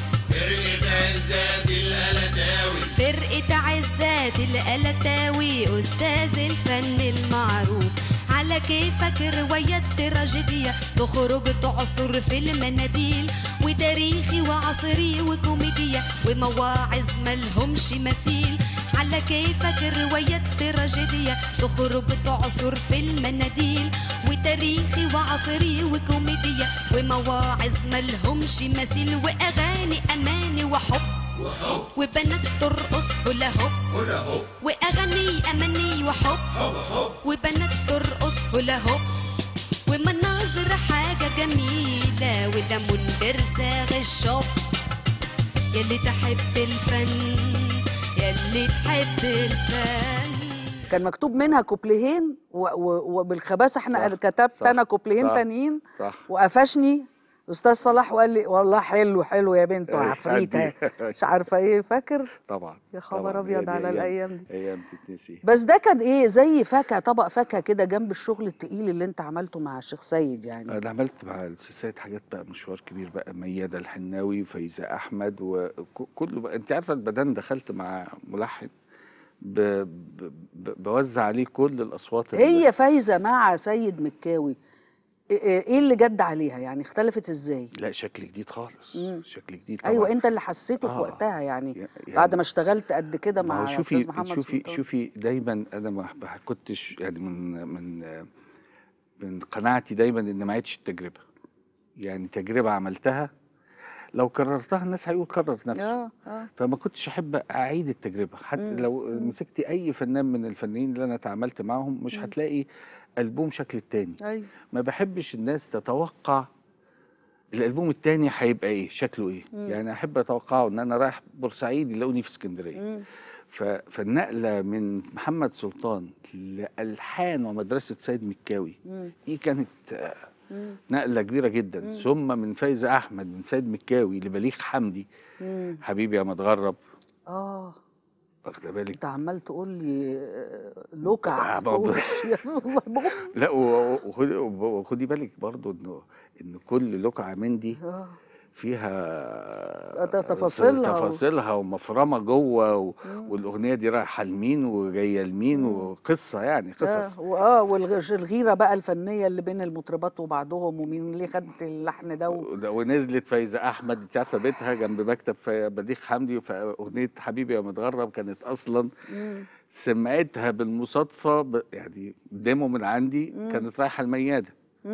فرقة عزات القلتاوي أستاذ الفن المعروف على كيفك روايات تراجيدية تخرج تعصر في المناديل وتاريخي وعصري وكوميدية ومواعظ ملهمش مثيل على كيفك روايات تراجيدية تخرج تعصر في المناديل وتاريخي وعصري وكوميدية ومواعظ ملهمش مثيل وأغاني أماني وحب وبنات ترقص هلا هوب واغاني اماني وحب وبنات ترقص هلا هوب ومناظر حاجة جميلة وليمون برزاغ الشوب يلي تحب الفن يلي تحب الفن كان مكتوب منها كوبليهين و- و- وبالخباثه احنا صح، كتبت صح، انا كوبليهين صح، تانيين صح وقفشني استاذ صلاح وقال لي والله حلو حلو يا بنت أي عفريته حد- مش عارفه ايه فاكر طبعا يا خبر طبعاً. أبيض هي دي على أيام- الأيام دي. ايام تتنسي بس ده كان ايه زي فاكهه طبق فاكهه كده جنب الشغل التقيل اللي انت عملته مع الشيخ سيد يعني انا عملت مع السيد حاجات بقى مشوار كبير بقى ميادة الحناوي فايزة احمد وكله بقى انت عارفه البدن دخلت مع ملحن ب... ب... ب... بوزع عليه كل الاصوات اللي- هي فايزه مع سيد مكاوي ايه إيه اللي جد عليها يعني اختلفت ازاي لا شكل جديد خالص شكل جديد طبعا ايوه انت اللي حسيته في آه. وقتها يعني يعني- بعد ما اشتغلت قد كده ما هو مع شوفي استاذ محمد شوفي سلطان. شوفي دايما انا ما ما كنتش يعني من من من قناعتي دايما ان ما عادش التجربه يعني تجربه عملتها لو كررتها الناس هيقول كرر نفسه اه اه فما كنتش احب اعيد التجربه حتى لو مسكتي اي فنان من الفنانين اللي انا تعاملت معاهم مش هتلاقي البوم شكل التاني ايوه ما بحبش الناس تتوقع الالبوم التاني هيبقى ايه شكله ايه يعني احب اتوقعه ان انا رايح بورسعيد يلاقوني في اسكندريه ف... فالنقله من محمد سلطان لالحان ومدرسه سيد مكاوي دي كانت آه، نقله كبيره جدا ثم من فايزه احمد من سيد مكاوي لبليغ حمدي حبيبي يا متغرب اه واخده بالك انت عمال تقول لي آه، لوكع آه، في برضه. وشي. والله بقول- لا و- و- وخدي وخدي بالك برضو انه ان كل لوكعه من دي آه. فيها تفاصيلها و- تفاصيلها ومفرمه جوه و... والاغنيه دي رايحه لمين وجايه لمين وقصه يعني قصص اه واه والغيره بقى الفنيه اللي بين المطربات وبعضهم ومين اللي خد اللحن ده و... وده- ونزلت فايزه احمد انت عارفه بيتها جنب مكتب في بليغ حمدي فاغنيه حبيبي يا متغرب كانت اصلا سمعتها بالمصادفه ب... يعني ديمو من عندي كانت رايحه المياده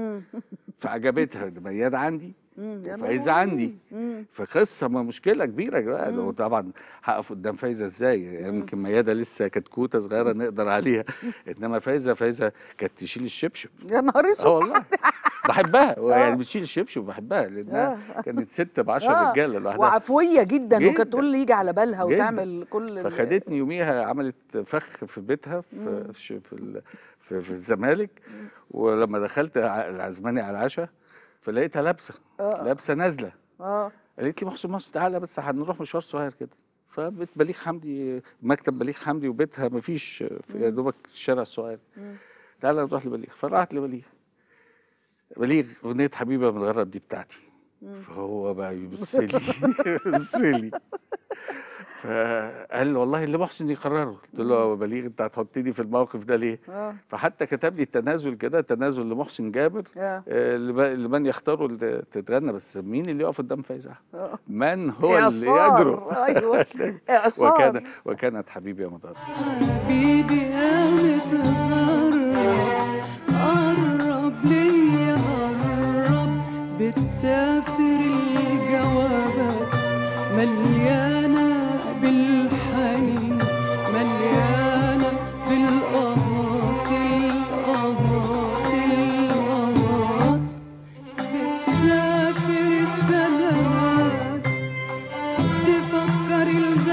فعجبتها المياده عندي يا وفايزه عندي فقصه ما مشكله كبيره بقى لو طبعا هقف قدام فايزه ازاي يمكن مياده لسه كتكوته صغيره نقدر عليها انما فايزه فايزه كانت تشيل الشبشب يا نهار اه اسود والله بحبها يعني بتشيل الشبشب بحبها لانها كانت ست ب 10 آه، رجاله لوحدها وعفويه جدا, جداً. وكانت تقول لي يجي على بالها جداً. وتعمل كل ال- فخدتني يوميها عملت فخ في بيتها في في في, ال- في, في الزمالك ولما دخلت ع- عزماني على العشاء فلقيتها لابسه لابسه نازله اه قالت لي محسن مصر تعالى بس هنروح مشوار صغير كده فبيت بليغ حمدي مكتب بليغ حمدي وبيتها مفيش في يا دوبك الشارع الصغير تعالى نروح لبليغ فراحت لبليغ بليغ اغنيه حبيبه متغرب دي بتاعتي فهو بقى يبص لي يبص لي فقال والله اللي محسن يقرره قلت له يا بليغ انت هتحطني في الموقف ده ليه اه فحتى كتب لي التنازل كده تنازل لمحسن جابر اه آه، لب- لمن يختاروا اللي تتغنى بس مين اللي يقف قدام فايز احمد آه. من هو اللي إعصار. يجرؤ ايوه اعصار وكان وكانت حبيبي يا مدار حبيبي يا متغرب قرب ليا قرب بتسافر الجوابات مليانة بالحنين مليانة بالقهات القهات القهات بتسافر السنوات تفكر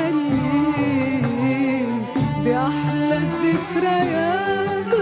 الغاليين بأحلى الذكريات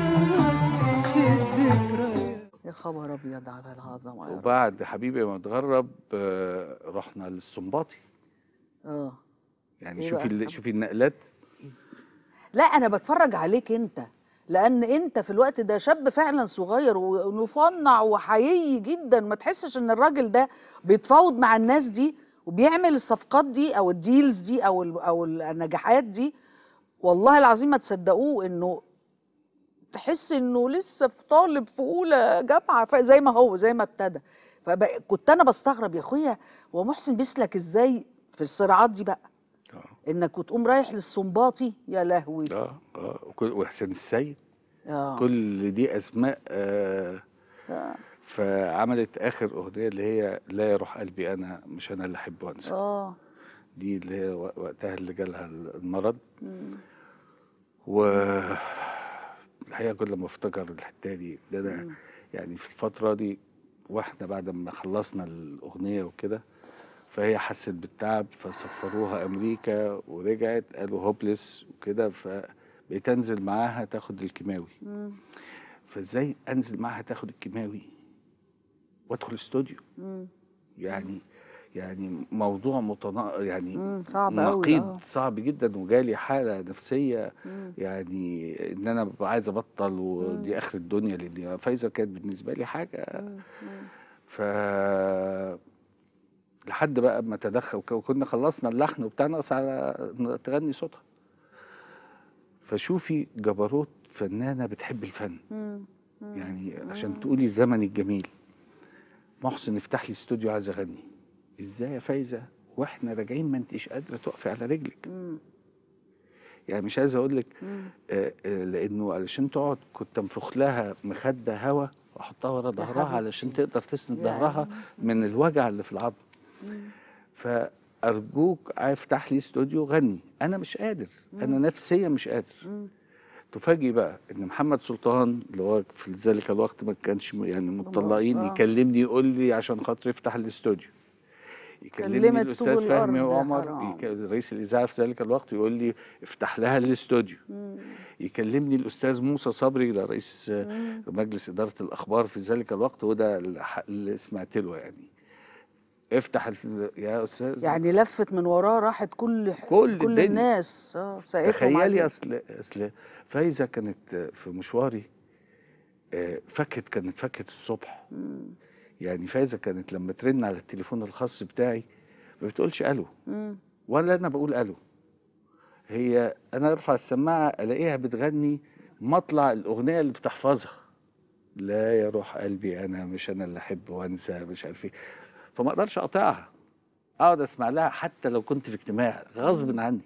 الذكريات يا خبر ابيض على العظمه يا رب. وبعد حبيبي ما اتغرب آه، رحنا للسنباطي اه يعني إيه شوفي بقى؟ ال- شوفي النقلات لا انا بتفرج عليك انت لان انت في الوقت ده شاب فعلا صغير ومفنع وحقيقي جدا ما تحسش ان الراجل ده بيتفاوض مع الناس دي وبيعمل الصفقات دي او الديلز دي او ال- او النجاحات دي والله العظيم ما تصدقوه انه تحس انه لسه في طالب في اولى جامعه ف- زي ما هو زي ما ابتدى فكنت انا بستغرب يا اخويا هو محسن بيسلك ازاي في الصراعات دي بقى اه انك وتقوم رايح للسنباطي يا لهوي اه اه وكل- وحسين السيد اه كل دي اسماء آه آه. فعملت اخر اغنيه اللي هي لا يروح قلبي انا مش انا اللي احب وانسى اه دي اللي هي و- وقتها اللي جالها المرض و الحقيقه كل ما افتكر الحته دي ده انا يعني في الفتره دي واحنا بعد ما خلصنا الاغنيه وكده فهي حست بالتعب فسفروها امريكا ورجعت قالوا هوبلس وكده فبقيت انزل معاها تاخد الكيماوي فازاي انزل معاها تاخد الكيماوي وادخل استوديو يعني يعني موضوع متنا يعني مم، صعب أوي، نقيض آه. صعب جدا وجالي حاله نفسيه يعني ان انا ببقى عايز ابطل ودي اخر الدنيا لان فايزه كانت بالنسبه لي حاجه ف لحد بقى ما تدخل وك- وكنا خلصنا اللحن وبتاع ناقص على ن- تغني صوتها فشوفي جبروت فنانه بتحب الفن يعني عشان تقولي الزمن الجميل محسن افتح لي استوديو عايز اغني ازاي يا فايزه واحنا راجعين ما انتش قادره تقفي على رجلك يعني مش عايز اقول لك آه آه لانه علشان تقعد كنت انفخ لها مخده هوا واحطها ورا ظهرها علشان تقدر تسند ظهرها من الوجع اللي في العظم فارجوك افتح لي استوديو غني انا مش قادر انا نفسيا مش قادر تفاجئ بقى ان محمد سلطان اللي هو في ذلك الوقت ما كانش م- يعني مطلقين يكلمني يقول لي عشان خاطر افتح الاستوديو يكلمني كلمت الاستاذ طول فهمي الأرض، وعمر حرام. يك- رئيس الاذاعه في ذلك الوقت يقول لي افتح لها الاستوديو يكلمني الاستاذ موسى صبري ده رئيس آه، مجلس اداره الاخبار في ذلك الوقت وده اللي ح- اللي سمعت له يعني افتح ال- يا استاذ يعني لفت من وراه راحت كل كل كل الدنيا. الناس اه ساقتهم تخيلي عليه. اصل اصل فايزه كانت في مشواري آه، فكت كانت فكت الصبح يعني فايزه كانت لما ترن على التليفون الخاص بتاعي ما بتقولش الو ولا انا بقول الو هي انا ارفع السماعه الاقيها بتغني مطلع الاغنيه اللي بتحفظها لا يروح قلبي انا مش انا اللي احب وانسى مش عارف ايه فما اقدرش اقطعها اقعد اسمع لها حتى لو كنت في اجتماع غصب عني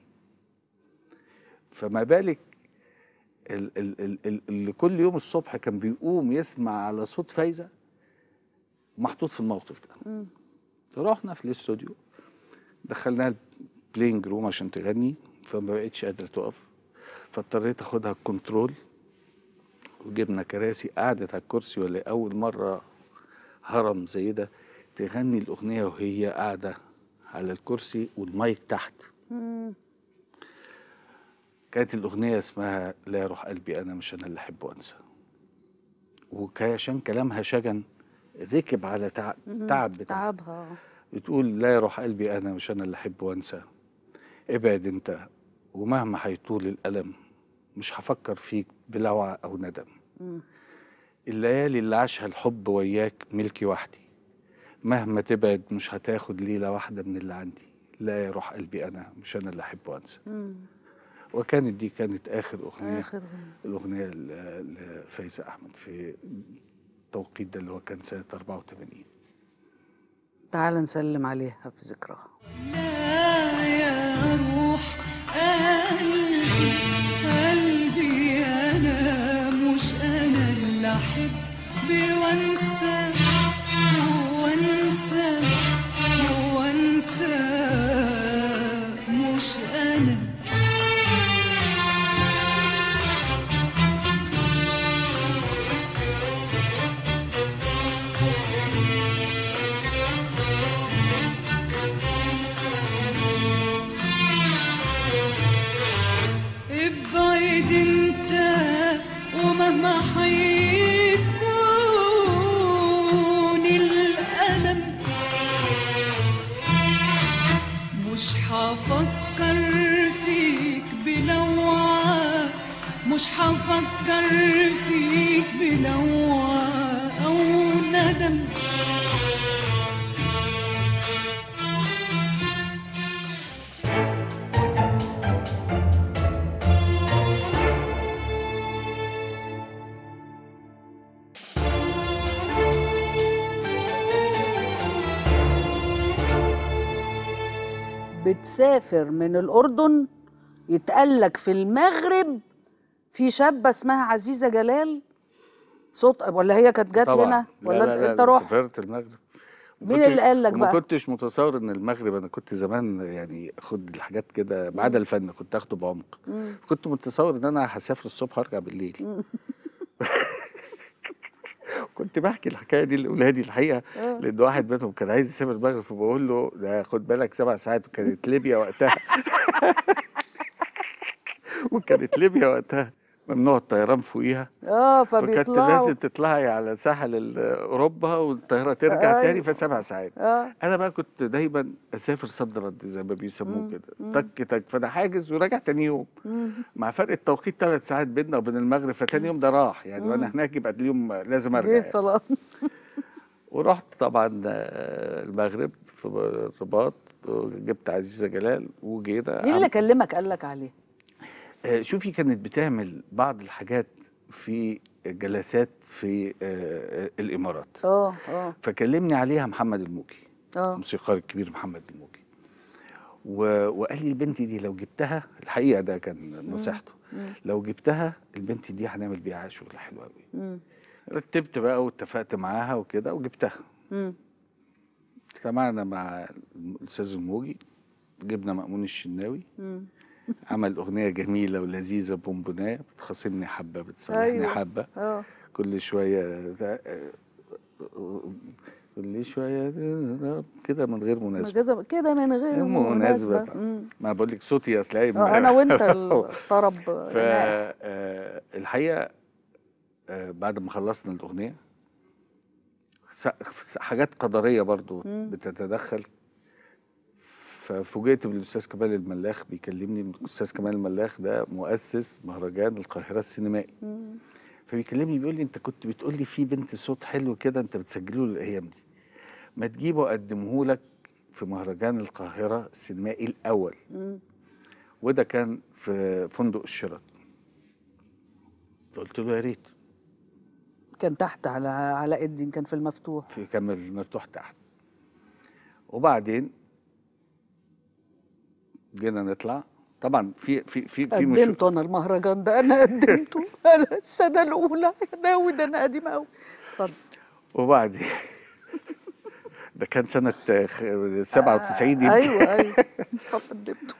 فما بالك ال- ال- ال- ال- اللي كل يوم الصبح كان بيقوم يسمع على صوت فايزه محطوط في الموقف ده رحنا في الاستوديو دخلناها البلينج روم عشان تغني فما بقتش قادره تقف فاضطريت اخدها الكنترول وجبنا كراسي قعدت على الكرسي ولا اول مره هرم زي ده تغني الاغنيه وهي قاعده على الكرسي والمايك تحت كانت الأغنية اسمها لا يروح قلبي أنا مش أنا اللي أحب وأنسى وعشان كلامها شجن ركب على تعب تعب بتاع تعبها بتقول لا يروح قلبي أنا مش أنا اللي أحب وأنسى ابعد انت ومهما هيطول الألم مش هفكر فيك بلوعة أو ندم الليالي اللي عاشها الحب وياك ملكي وحدي مهما تبعد مش هتاخد ليلة واحدة من اللي عندي لا يا روح قلبي أنا مش أنا اللي أحب وأنسى وكانت دي كانت آخر أغنية آخر الأغنية ل- لفايزة أحمد في التوقيت ده اللي هو كان سنة 84 تعال نسلم عليها في ذكرها لا يا روح قلبي قلبي أنا مش أنا اللي أحب وأنسى وأنسى وأنسى مش أنا ابعد انت ومهما حيكون الألم مش هفكر فيك بلوعة مش هفكر فيك بلوعة أو ندم بتسافر من الأردن يتقلك في المغرب في شابة اسمها عزيزة جلال صوت ولا هي كانت جت طبعا هنا لا ولا لا لا انت لا رحت سافرت المغرب مين وكنت- اللي قال لك وما بقى؟ كنتش متصور ان المغرب انا كنت زمان يعني اخد الحاجات كده ما عدا الفن كنت اخده بعمق كنت متصور ان انا هسافر الصبح وارجع بالليل كنت بحكي الحكايه دي لاولادي الحقيقه لان واحد منهم كان عايز يسافر المغرب فبقول له ده خد بالك سبع ساعات وكانت ليبيا وقتها وكانت ليبيا وقتها ممنوع الطيران فوقيها اه فكانت فبيطلعوا لازم تطلعي على ساحل ال- اوروبا والطياره ترجع أيوة. تاني في سبع ساعات اه انا بقى كنت دايما اسافر صد رد زي ما بيسموه كده تك تك فانا حاجز وراجع تاني يوم مع فرق التوقيت ثلاث ساعات بيننا وبين المغرب فتاني يوم ده راح يعني وانا هناك يبقى اليوم لازم ارجع جيت يعني. خلاص ورحت طبعا آه، المغرب في الرباط جبت عزيزه جلال وجينا مين اللي كلمك قال لك عليه؟ آه، شوفي كانت بتعمل بعض الحاجات في جلسات في آه، آه، الامارات اه اه فكلمني عليها محمد الموكي اه الموسيقار الكبير محمد الموكي و... وقال لي البنت دي لو جبتها الحقيقه ده كان نصيحته لو جبتها البنت دي هنعمل بيها شغل حلو قوي رتبت بقى واتفقت معاها وكده وجبتها مم. اجتمعنا مع الاستاذ الموجي جبنا مأمون الشناوي عمل اغنيه جميله ولذيذه بونبونايه بتخاصمني حبه بتصالحني أيوة. حبه اه كل شويه كل شويه كده من غير مناسبه كده كده من غير مناسبة مناسبة مم. ما بقول لك صوتي اصل قايم اه انا وانت الطرب نائح. فالحقيقه بعد ما خلصنا الاغنيه س- حاجات قدريه برضو بتتدخل ففوجئت بالاستاذ كمال الملاخ بيكلمني الاستاذ كمال الملاخ ده مؤسس مهرجان القاهره السينمائي فبيكلمني بيقول لي انت كنت بتقول لي في بنت صوت حلو كده انت بتسجله له الايام دي ما تجيبه اقدمه لك في مهرجان القاهره السينمائي الاول وده كان في فندق الشيراتون قلت له يا ريت كان تحت على علاء الدين كان في المفتوح في كان مفتوح تحت وبعدين جينا نطلع طبعا في في في في مش قدمته انا المهرجان ده انا قدمته انا السنه الاولى يا ناوي ده انا قديم قوي اتفضل وبعدين ده كان سنة خ- 97 يمكن ايوه ايوه مش قدمته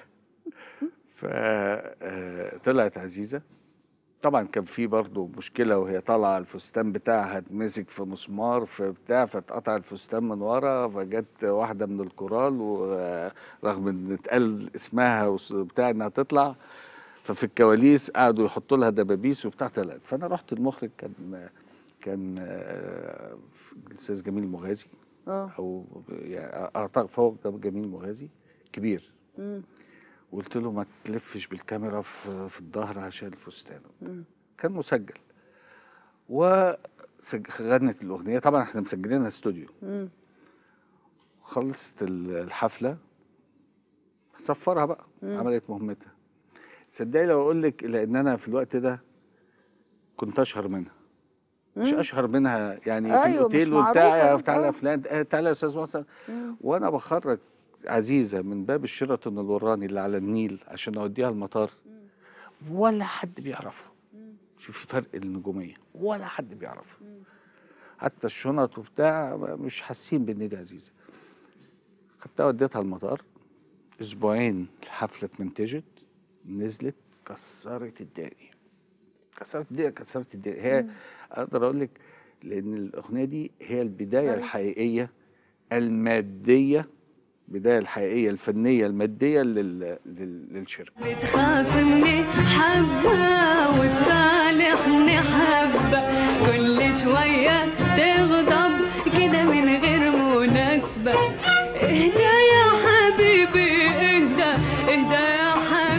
فطلعت عزيزة طبعا كان في برضه مشكلة وهي طالعة الفستان بتاعها اتمسك في مسمار في بتاع فاتقطع الفستان من ورا فجت واحدة من الكورال ورغم ان اتقال اسمها وس- بتاع انها تطلع ففي الكواليس قعدوا يحطوا لها دبابيس وبتاع طلعت فانا رحت المخرج كان كان آه، الاستاذ جميل مغازي اه او يعني اعتقد فوق جميل مغازي كبير وقلت له ما تلفش بالكاميرا في في الظهر عشان الفستان كان مسجل وغنت الاغنيه طبعا احنا مسجلينها استوديو خلصت ال- الحفله صفرها بقى عملت مهمتها تصدقي لو اقول لك الا ان انا في الوقت ده كنت اشهر منها مش اشهر منها يعني في أيوة، مش الاوتيل معروفة وبتاع بس، تعالى آه. يا فلان آه، تعالى يا استاذ محسن وانا بخرج عزيزه من باب الشيراتون الوراني اللي على النيل عشان اوديها المطار ولا حد بيعرفه شوفي فرق النجوميه ولا حد بيعرفه حتى الشنط وبتاع مش حاسين بان دي عزيزه خدتها وديتها المطار اسبوعين الحفله اتمنتجت نزلت كسرت الدنيا كسرت الدنيا كسرت الدنيا هي اقدر اقول لك لان الاغنيه دي هي البدايه الحقيقيه الماديه البدايه الحقيقيه الفنيه الماديه لل... لل... للشركه بتخاصمني حبة وتصالحني حبة كل شوية تغضب كده من غير مناسبة اهدى يا حبيبي اهدى اهدى يا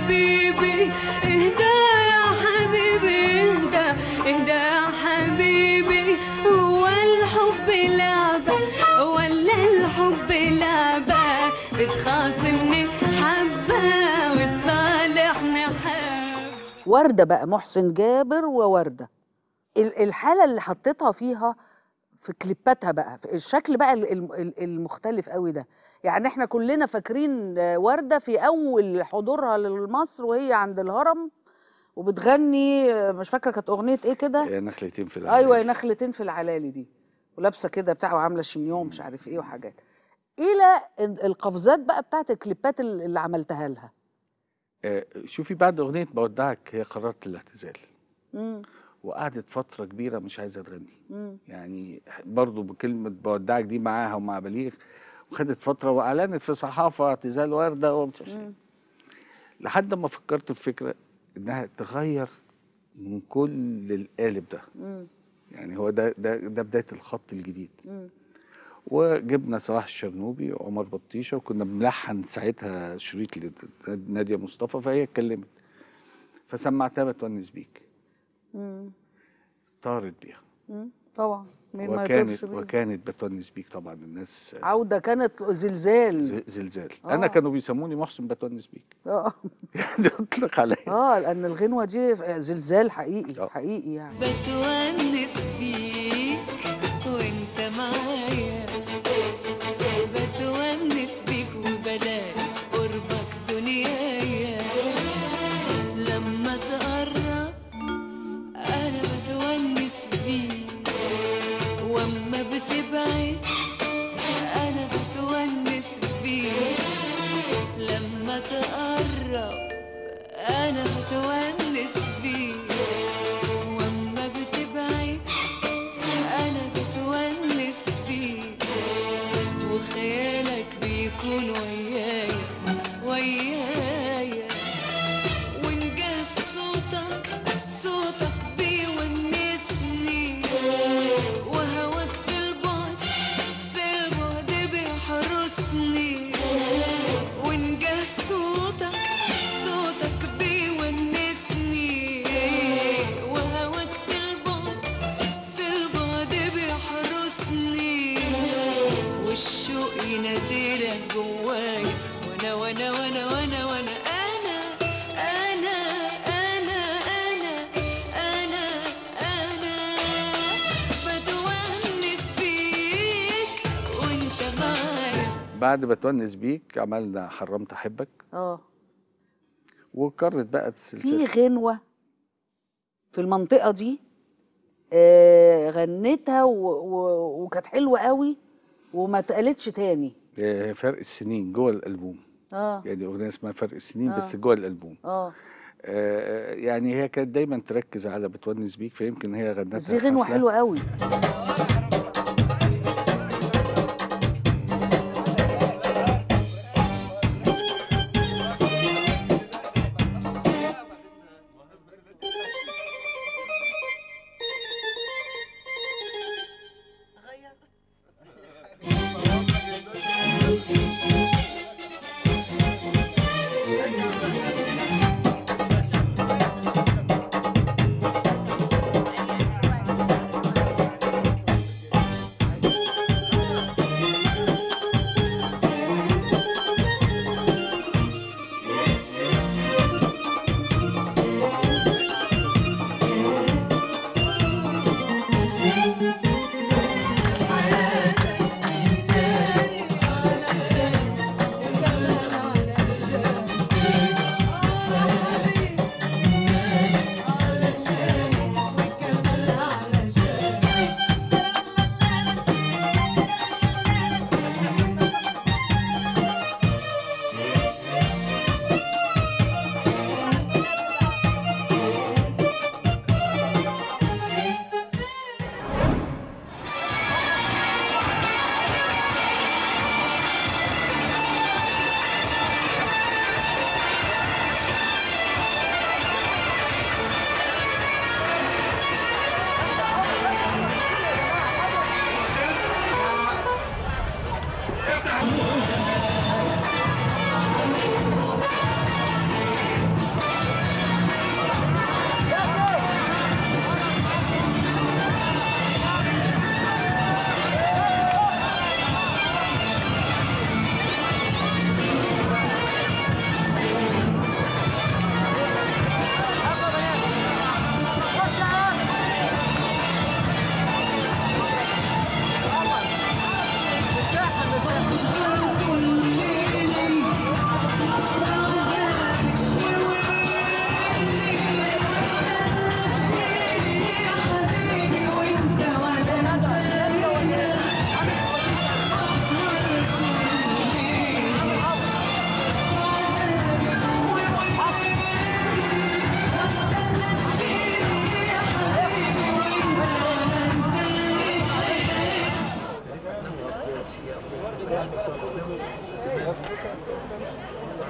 حبيبي اهدى يا حبيبي اهدى اهدى يا حبيبي هو الحب لعبة ولا الحب لعبة بتخاصمني حبة وتصالحني حبة ورده بقى محسن جابر وورده ال- الحاله اللي حطيتها فيها في كليباتها بقى في الشكل بقى ال- الم- ال- المختلف قوي ده يعني احنا كلنا فاكرين آه، ورده في اول حضورها لمصر وهي عند الهرم وبتغني آه، مش فاكره كانت اغنيه ايه كده هي نخلتين في العالم ايوه نخلتين في العلالي دي ولابسه كده بتاع وعامله شنيون مش عارف ايه وحاجات الى ال- القفزات بقى بتاعت الكليبات ال- اللي عملتها لها آه، شوفي بعد اغنيه بودعك هي قررت الاعتزال مم. وقعدت فتره كبيره مش عايزه تغني مم. يعني برضو بكلمه بودعك دي معاها ومع بليغ وخدت فتره واعلنت في صحافه اعتزال ورده ومش عارف إيه. لحد ما فكرت في فكره انها تغير من كل القالب ده مم. يعني هو ده ده ده بدايه الخط الجديد مم. وجبنا صلاح الشرنوبي وعمر بطيشه وكنا بنلحن ساعتها شريط لناديه مصطفى فهي اتكلمت فسمعتها بتونس بيك مم. طارت بيها مم. طبعا مين ما يطيرش وكانت بيه وكانت بتونس بيك طبعا الناس عودة كانت زلزال ز- زلزال آه. انا كانوا بيسموني محسن بتونس بيك اه يعني اطلق عليا اه لان الغنوه دي زلزال حقيقي آه. حقيقي يعني بتونس بيك وانت معايا بتونس بيك وبلاقي في قربك دنيايا لما تقرب انا بتونس بيك واما بتبعد انا بتونس بيك لما تقرب انا بتونس بيك واما بتبعد انا بتونس بيك وخيالك بيكون ويايا ويايا ونجاه صوتك صوتك بيونسني وهواك في البعد في البعد بيحرسني ونجاه صوتك صوتك بيونسني وهواك في البعد في البعد بيحرسني والشوق يناديلك جوايا وانا وانا وانا وانا وانا انا انا انا انا انا انا بتونس بيك وانت معايا بعد بتونس بيك عملنا حرمت احبك اه وكرت بقى في السلسله غنوه في المنطقه دي آه غنتها و... و... وكانت حلوه قوي وما اتقالتش تاني آه، فرق السنين جوه الالبوم اه يعني اغنيه اسمها فرق السنين آه. بس جوه الالبوم اه آه، يعني هي كانت دايما تركز على بتونس بيك فيمكن هي غنتها بس دي في غنوه حفلة. حلوه قوي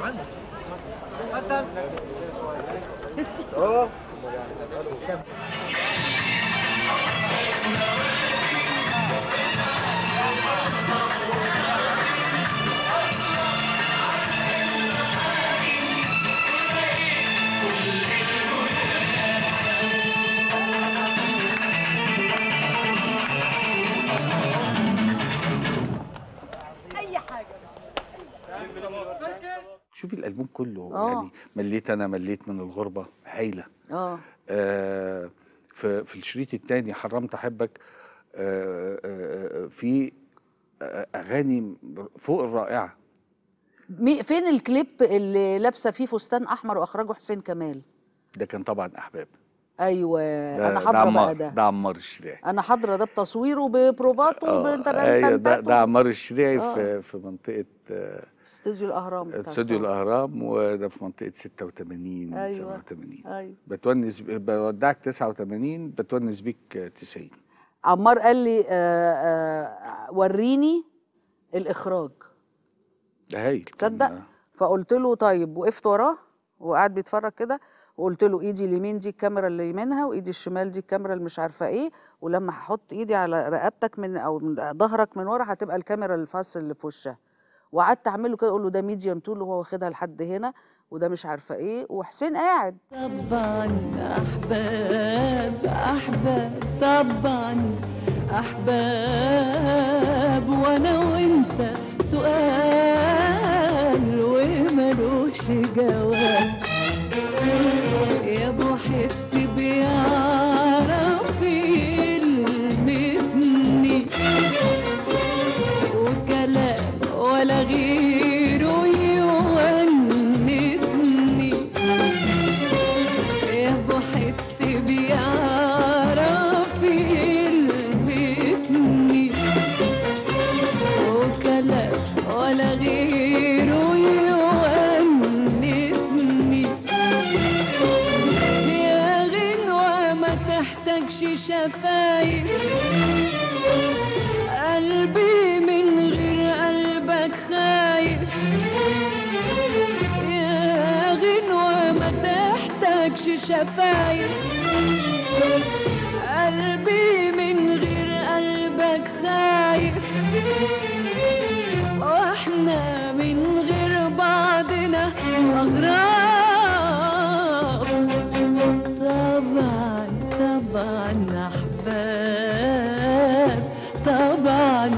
شوفي الالبوم كله آه. يعني مليت انا مليت من الغربه هايله اه آه في في الشريط الثاني حرمت احبك آه آه آه، في آه، اغاني فوق الرائعه مي- فين الكليب اللي لابسه فيه فستان احمر واخرجه حسين كمال ده كان طبعا احباب ايوه ده انا ده حاضره عمار بقى ده ده عمار الشريعي انا حاضره ده بتصويره ببروفاته آه، وبنترن أيوة، ده تنتات ده عمار الشريعي آه. في في منطقه آه، في استوديو الاهرام بتاع استوديو الصور. الاهرام وده في منطقه 86 أيوة. 87 ايوه بتونس بودعك 89 بتونس بيك آه، 90 عمار قال لي آه آه وريني الاخراج ده هايل كان- تصدق فقلت له طيب وقفت وراه وقعد بيتفرج كده وقلت له ايدي اليمين دي الكاميرا اللي يمينها وايدي الشمال دي الكاميرا اللي مش عارفه ايه ولما هحط ايدي على رقبتك من او من ظهرك من ورا هتبقى الكاميرا الفاص اللي في وشها وقعدت اعمله كده اقول له ده ميديوم تول وهو واخدها لحد هنا وده مش عارفه ايه وحسين قاعد طبعا أحباب أحباب طبعا أحباب وأنا وأنت سؤال وملوش جواب يا أبو حس بيعرف يلمسني وكلام ولا غيره يونسني يا ابو حس بيعرف يلمسني وكلام ولا غيره يونسني يا غنوة ما تحتاجش شفايف قلبي من غير قلبك خايف يا غنوة ما تحتاجش شفايف قلبي من غير قلبك خايف واحنا من غير بعضنا أغراب طبعا طبعا أحباب طبعا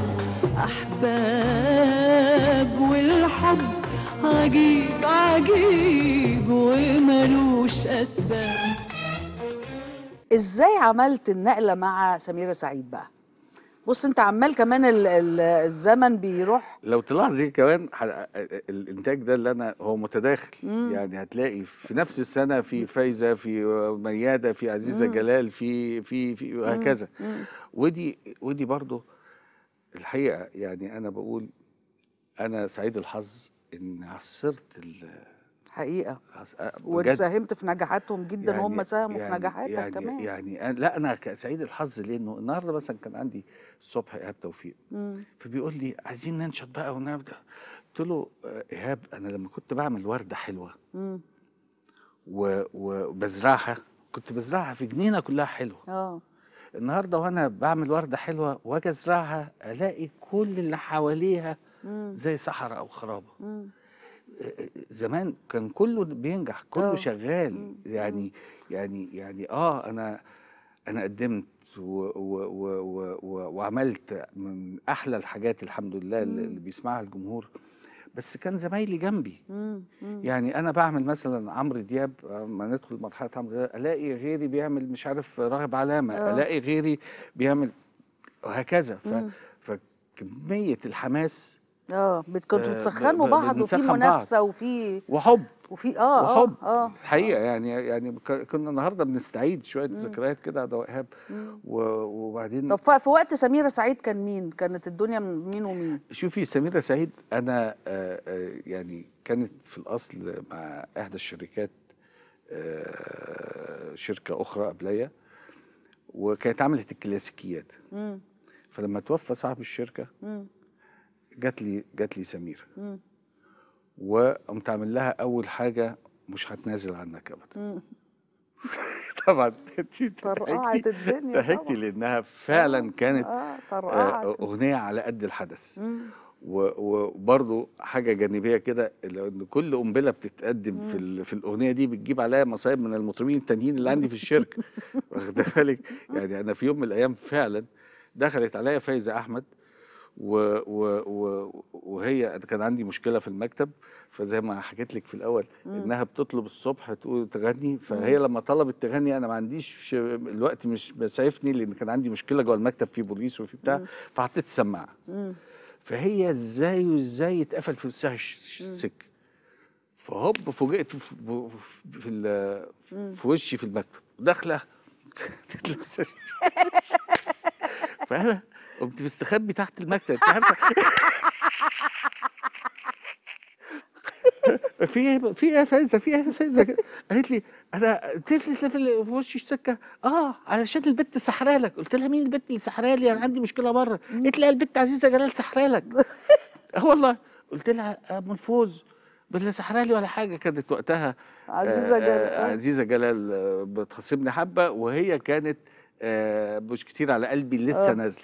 أحباب والحب عجيب عجيب وملوش أسباب ازاي عملت النقله مع سميره سعيد بقى بص انت عمال كمان ال ال الزمن بيروح لو تلاحظي كمان ح- الانتاج ده اللي انا هو متداخل يعني هتلاقي في نفس السنه في فايزه في مياده في عزيزه جلال في في في وهكذا ودي ودي برضو الحقيقه يعني انا بقول انا سعيد الحظ ان عصرت ال حقيقه عص- بجد وساهمت في نجاحاتهم جدا وهم ساهموا في نجاحاتك يعني كمان يعني أنا- لا انا ك- سعيد الحظ لانه النهارده مثلا كان عندي الصبح ايهاب توفيق مم. فبيقول لي عايزين ننشط بقى ونبدا قلت له آه، ايهاب انا لما كنت بعمل ورده حلوه مم. و- وبزرعها كنت بزرعها في جنينه كلها حلوه اه النهارده وانا بعمل ورده حلوه واجي ازرعها الاقي كل اللي حواليها مم. زي صحراء او خرابه مم. زمان كان كله بينجح كله آه. شغال يعني يعني يعني اه انا انا قدمت و و و و و وعملت من احلى الحاجات الحمد لله اللي اللي بيسمعها الجمهور بس كان زمايلي جنبي مم. مم. يعني انا بعمل مثلا عمرو دياب لما ندخل مرحله عمرو دياب الاقي غيري بيعمل مش عارف راغب علامه آه. الاقي غيري بيعمل وهكذا ف فكميه الحماس اه بت- كنتوا آه، بتسخنوا ب- ب- بعض وفي بنسخن بعض. منافسه وفي وحب وفي اه وحب اه اه الحقيقه يعني يعني ك- كنا النهارده بنستعيد شويه ذكريات كده ده ايهاب و- وبعدين طب ف- في وقت سميره سعيد كان مين؟ كانت الدنيا من مين ومين؟ شوفي سميرة سعيد أنا آه، آه، يعني كانت في الأصل مع إحدى الشركات آه، شركة أخرى قبلية وكانت عملت الكلاسيكيات مم. فلما توفى صاحب الشركة مم. جات لي جات لي سميرة مم. وقمت عامل لها اول حاجه مش هتنازل عنك ابدا طبعا انت طرقعت الدنيا ضحكتي طبعا لانها فعلا كانت اه آه، طرقعت اغنيه على قد الحدث مم. و- وبرضو حاجه جانبيه كده ان كل قنبله بتتقدم في ال- في الاغنيه دي بتجيب عليا مصايب من المطربين التانيين اللي عندي في الشركه واخد بالك يعني انا في يوم من الايام فعلا دخلت عليا فايزه احمد و و و وهي أنا كان عندي مشكله في المكتب فزي ما حكيت لك في الاول انها بتطلب الصبح تقول تغني فهي لما طلبت تغني انا ما عنديش الوقت مش مسعفني لان كان عندي مشكله جوه المكتب في بوليس وفي بتاع فحطيت السماعه فهي ازاي وازاي يتقفل في وسعها الش- السك فهوب فوجئت في في, في, ال- في وشي في المكتب داخله لابسة فانا قمت مستخبي تحت المكتب انت عارفه في ايه في ايه يا فايزه في ايه يا فايزه كده؟ قالت لي انا تفلت في في وشي السكه اه علشان البت سحرها لك قلت لها مين البت اللي سحرها لي انا عندي مشكله بره قالت لي البت عزيزه جلال سحرها لك اه والله قلت لها ام الفوز باللي سحرها لي ولا حاجه كانت وقتها عزيزة آه، جلال. آه، عزيزه جلال آه، بتخاصمني حبه وهي كانت آه، مش كتير على قلبي لسه نازله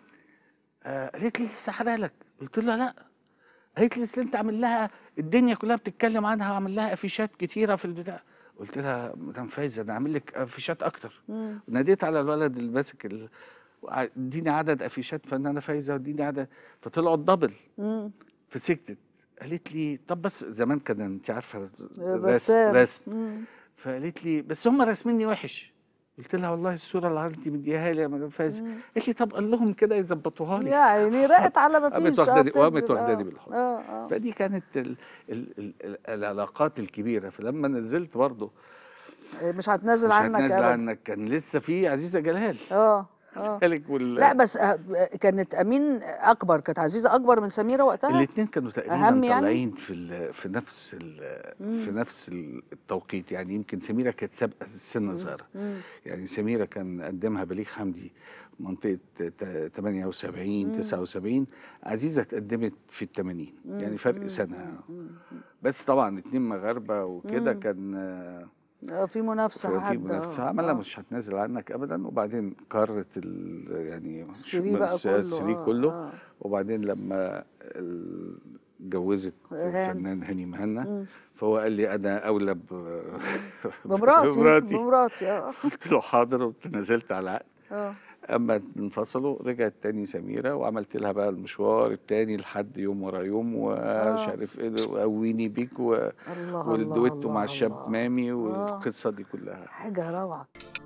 آه، قالت لي سحرها لك قلت لها لا قالت لي اصل انت عامل لها الدنيا كلها بتتكلم عنها وعامل لها افيشات كتيره في البتاع قلت لها مدام فايزه انا عامل لك افيشات اكتر ناديت على الولد اللي ماسك ال... وع- اديني عدد افيشات فنانه فايزه واديني عدد فطلعوا الدبل فسكتت قالت لي طب بس زمان كان انت عارفه رسم رسام. رسم فقالت لي بس هم راسميني وحش قلت لها والله الصوره اللي انت مديها لي يا مدام فايزه قالت لي طب قال لهم كده يظبطوها لي يا عيني راقت على ما قامت فيش واخداني آه، وقامت بتنزل، واخداني آه. بالحضن اه اه فدي كانت ال ال ال ال العلاقات الكبيره فلما نزلت برضه مش هتنازل مش عنك هتنازل ابدا عنك كان لسه في عزيزه جلال اه اه مالك وال لا بس آه، كانت امين اكبر كانت عزيزه اكبر من سميره وقتها الاثنين كانوا تقريبا أهم يعني؟ طالعين في ال في نفس ال في نفس التوقيت يعني يمكن سميره كانت سابقه السن صغيره يعني سميره كان قدمها بليغ حمدي في منطقه ت- 78 79 عزيزه اتقدمت في ال 80 يعني فرق سنه بس طبعا اتنين مغاربه وكده كان آه، آه، في منافسه في حد منافسه آه، عملها آه. مش هتنازل عنك ابدا وبعدين قررت ال يعني السري بقى الس- كله، السري آه، كله آه. وبعدين لما ال- اتجوزت هاني. الفنان هاني مهنا فهو قال لي انا اولى ب- بمراتي بمراتي بمراتي اه قلت له حاضر وتنازلت على العقد اه اما انفصلوا رجعت تاني سميره وعملت لها بقى المشوار التاني لحد يوم ورا يوم ومش عارف ايه ده، وقويني بيك و... الله والدويتو الله مع الله. الشاب مامي والقصه دي كلها حاجه روعه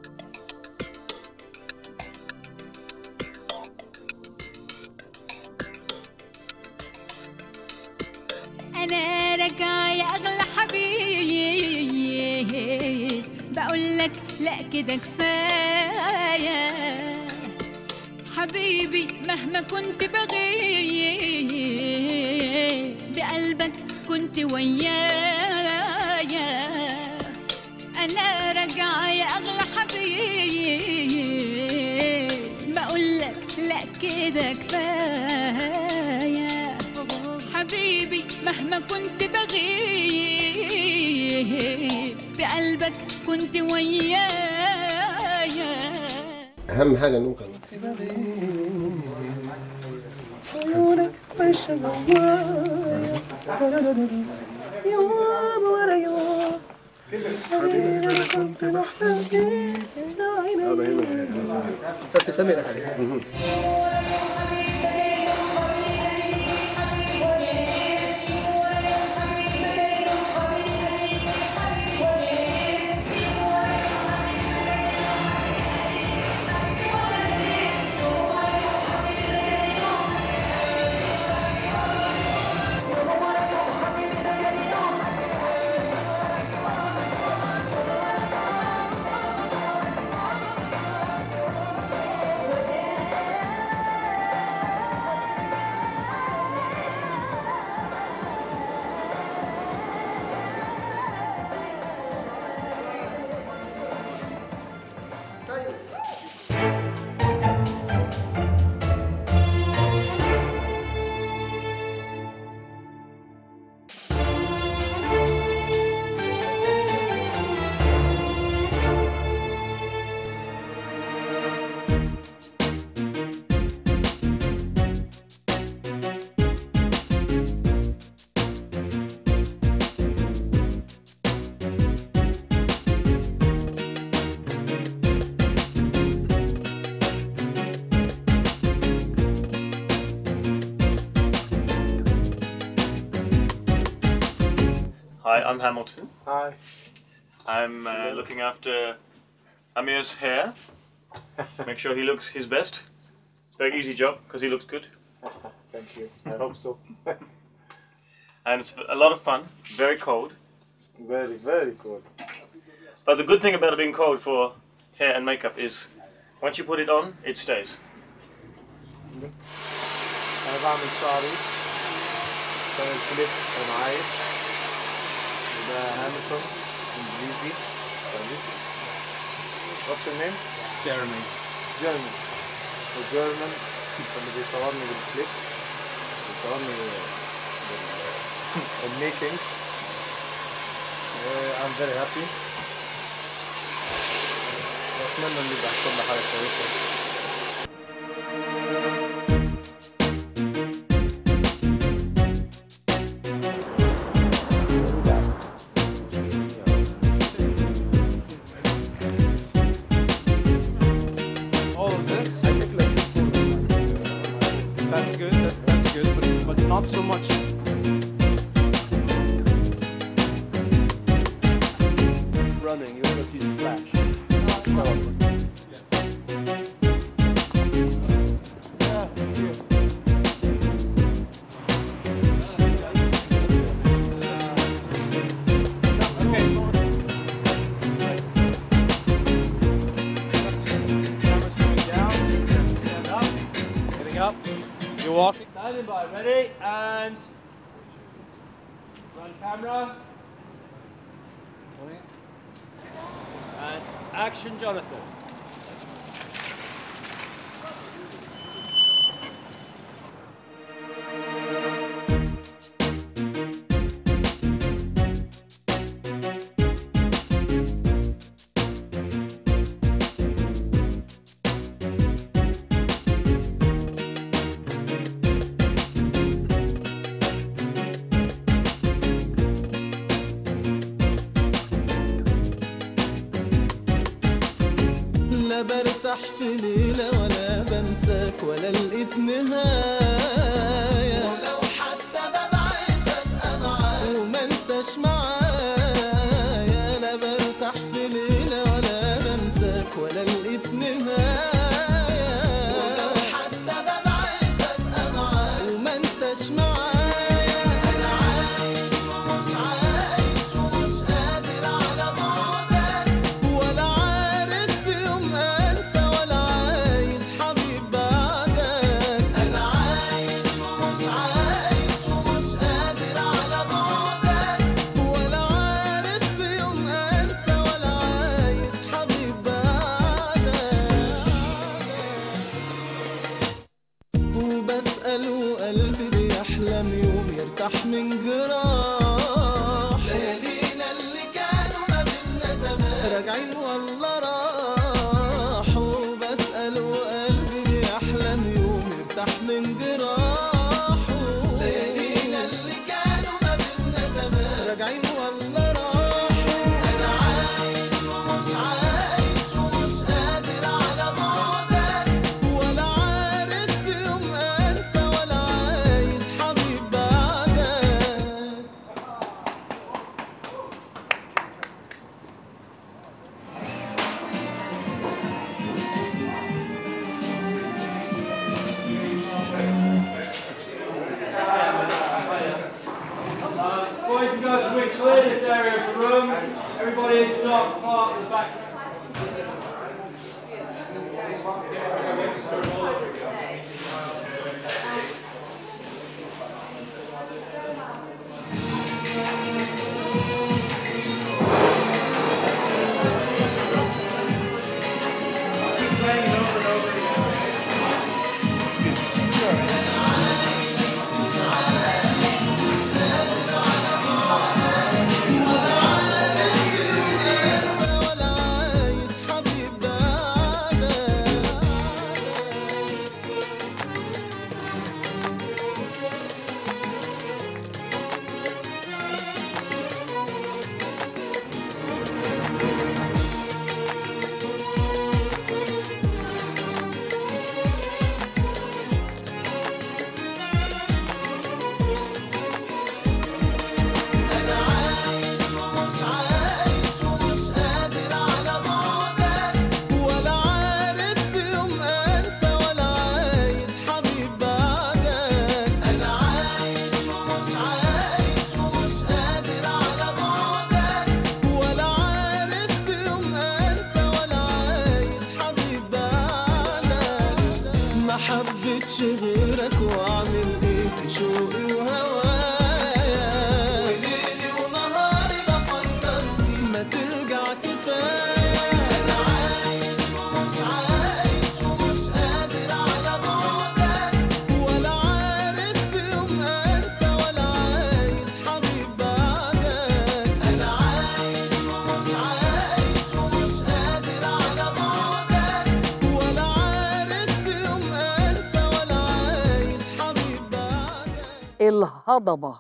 انا راجعه يا اغلى حبيب بقول لك لا كده كفايه حبيبي مهما كنت بغيب بقلبك كنت ويايا انا راجعه يا اغلى حبيب بقول لك لا كده كفايه حبيبي مهما كنت بغيب بقلبك كنت ويايا اهم حاجه انهم كانوا عيونك ماشية جوايا يوم ورا يوم حبيبي كنت بحلم بيه بس سمير عليك Hi, I'm Hamilton. Hi. I'm uh, looking after Amir's hair. Make sure he looks his best. It's a very easy job because he looks good. Thank you. I hope so. And it's a lot of fun, very cold. very, very cool. But the good thing about it being cold for hair and makeup is once you put it on, it stays. أنا بعمل شعري بعمل كليب أنا عايش وده هامilton إنجليزي سويسري What's your name? Jeremy. German. وجيرمان اللي بيصورني بالكليب بيصورني بالميكينج I'm very happy بتمنى اني بحصل لي حاجة كويسة All of this. I think like that's good. That, that's good, but but not so much. Running, you want to use flash. Stand up. Getting up. You're walking. Standing by. Ready? And run camera. And action, Jonathan. لا برتاح في ليلة ولا بنساك ولا لقيت نهاية ولو حتى ببعد ببقى معاك وما انتش معايا لا برتاح في ليلة ولا بنساك ولا لقيت نهاية ولو حتى ببعد ببقى معاك وما انتش معايا انا عايش ومش عايش ومش قادر على بعدك ولا عارف في يوم انسى ولا عايز حبيب بعدك انا عايش ومش عايش ومش قادر على بعدك ولا عارف في يوم انسى ولا عايز حبيب بعدك وبسأل وقلبي بيحلم يوم يرتاح من جراح ليالينا اللي كانوا ما بينا زمان راجعين والله راحوا بسأل وقلبي بيحلم يوم يرتاح من جراحه ليالينا اللي كانوا ما بينا زمان راجعين والله راحوا انا عايش ومش عايش ومش قادر على بعدك ولا عارف في يوم انسى ولا عايز حبيب بعدك Uh, boys and girls, we clear this area of the room. Everybody is not part of the back. ولا عايز حبيب الهضبه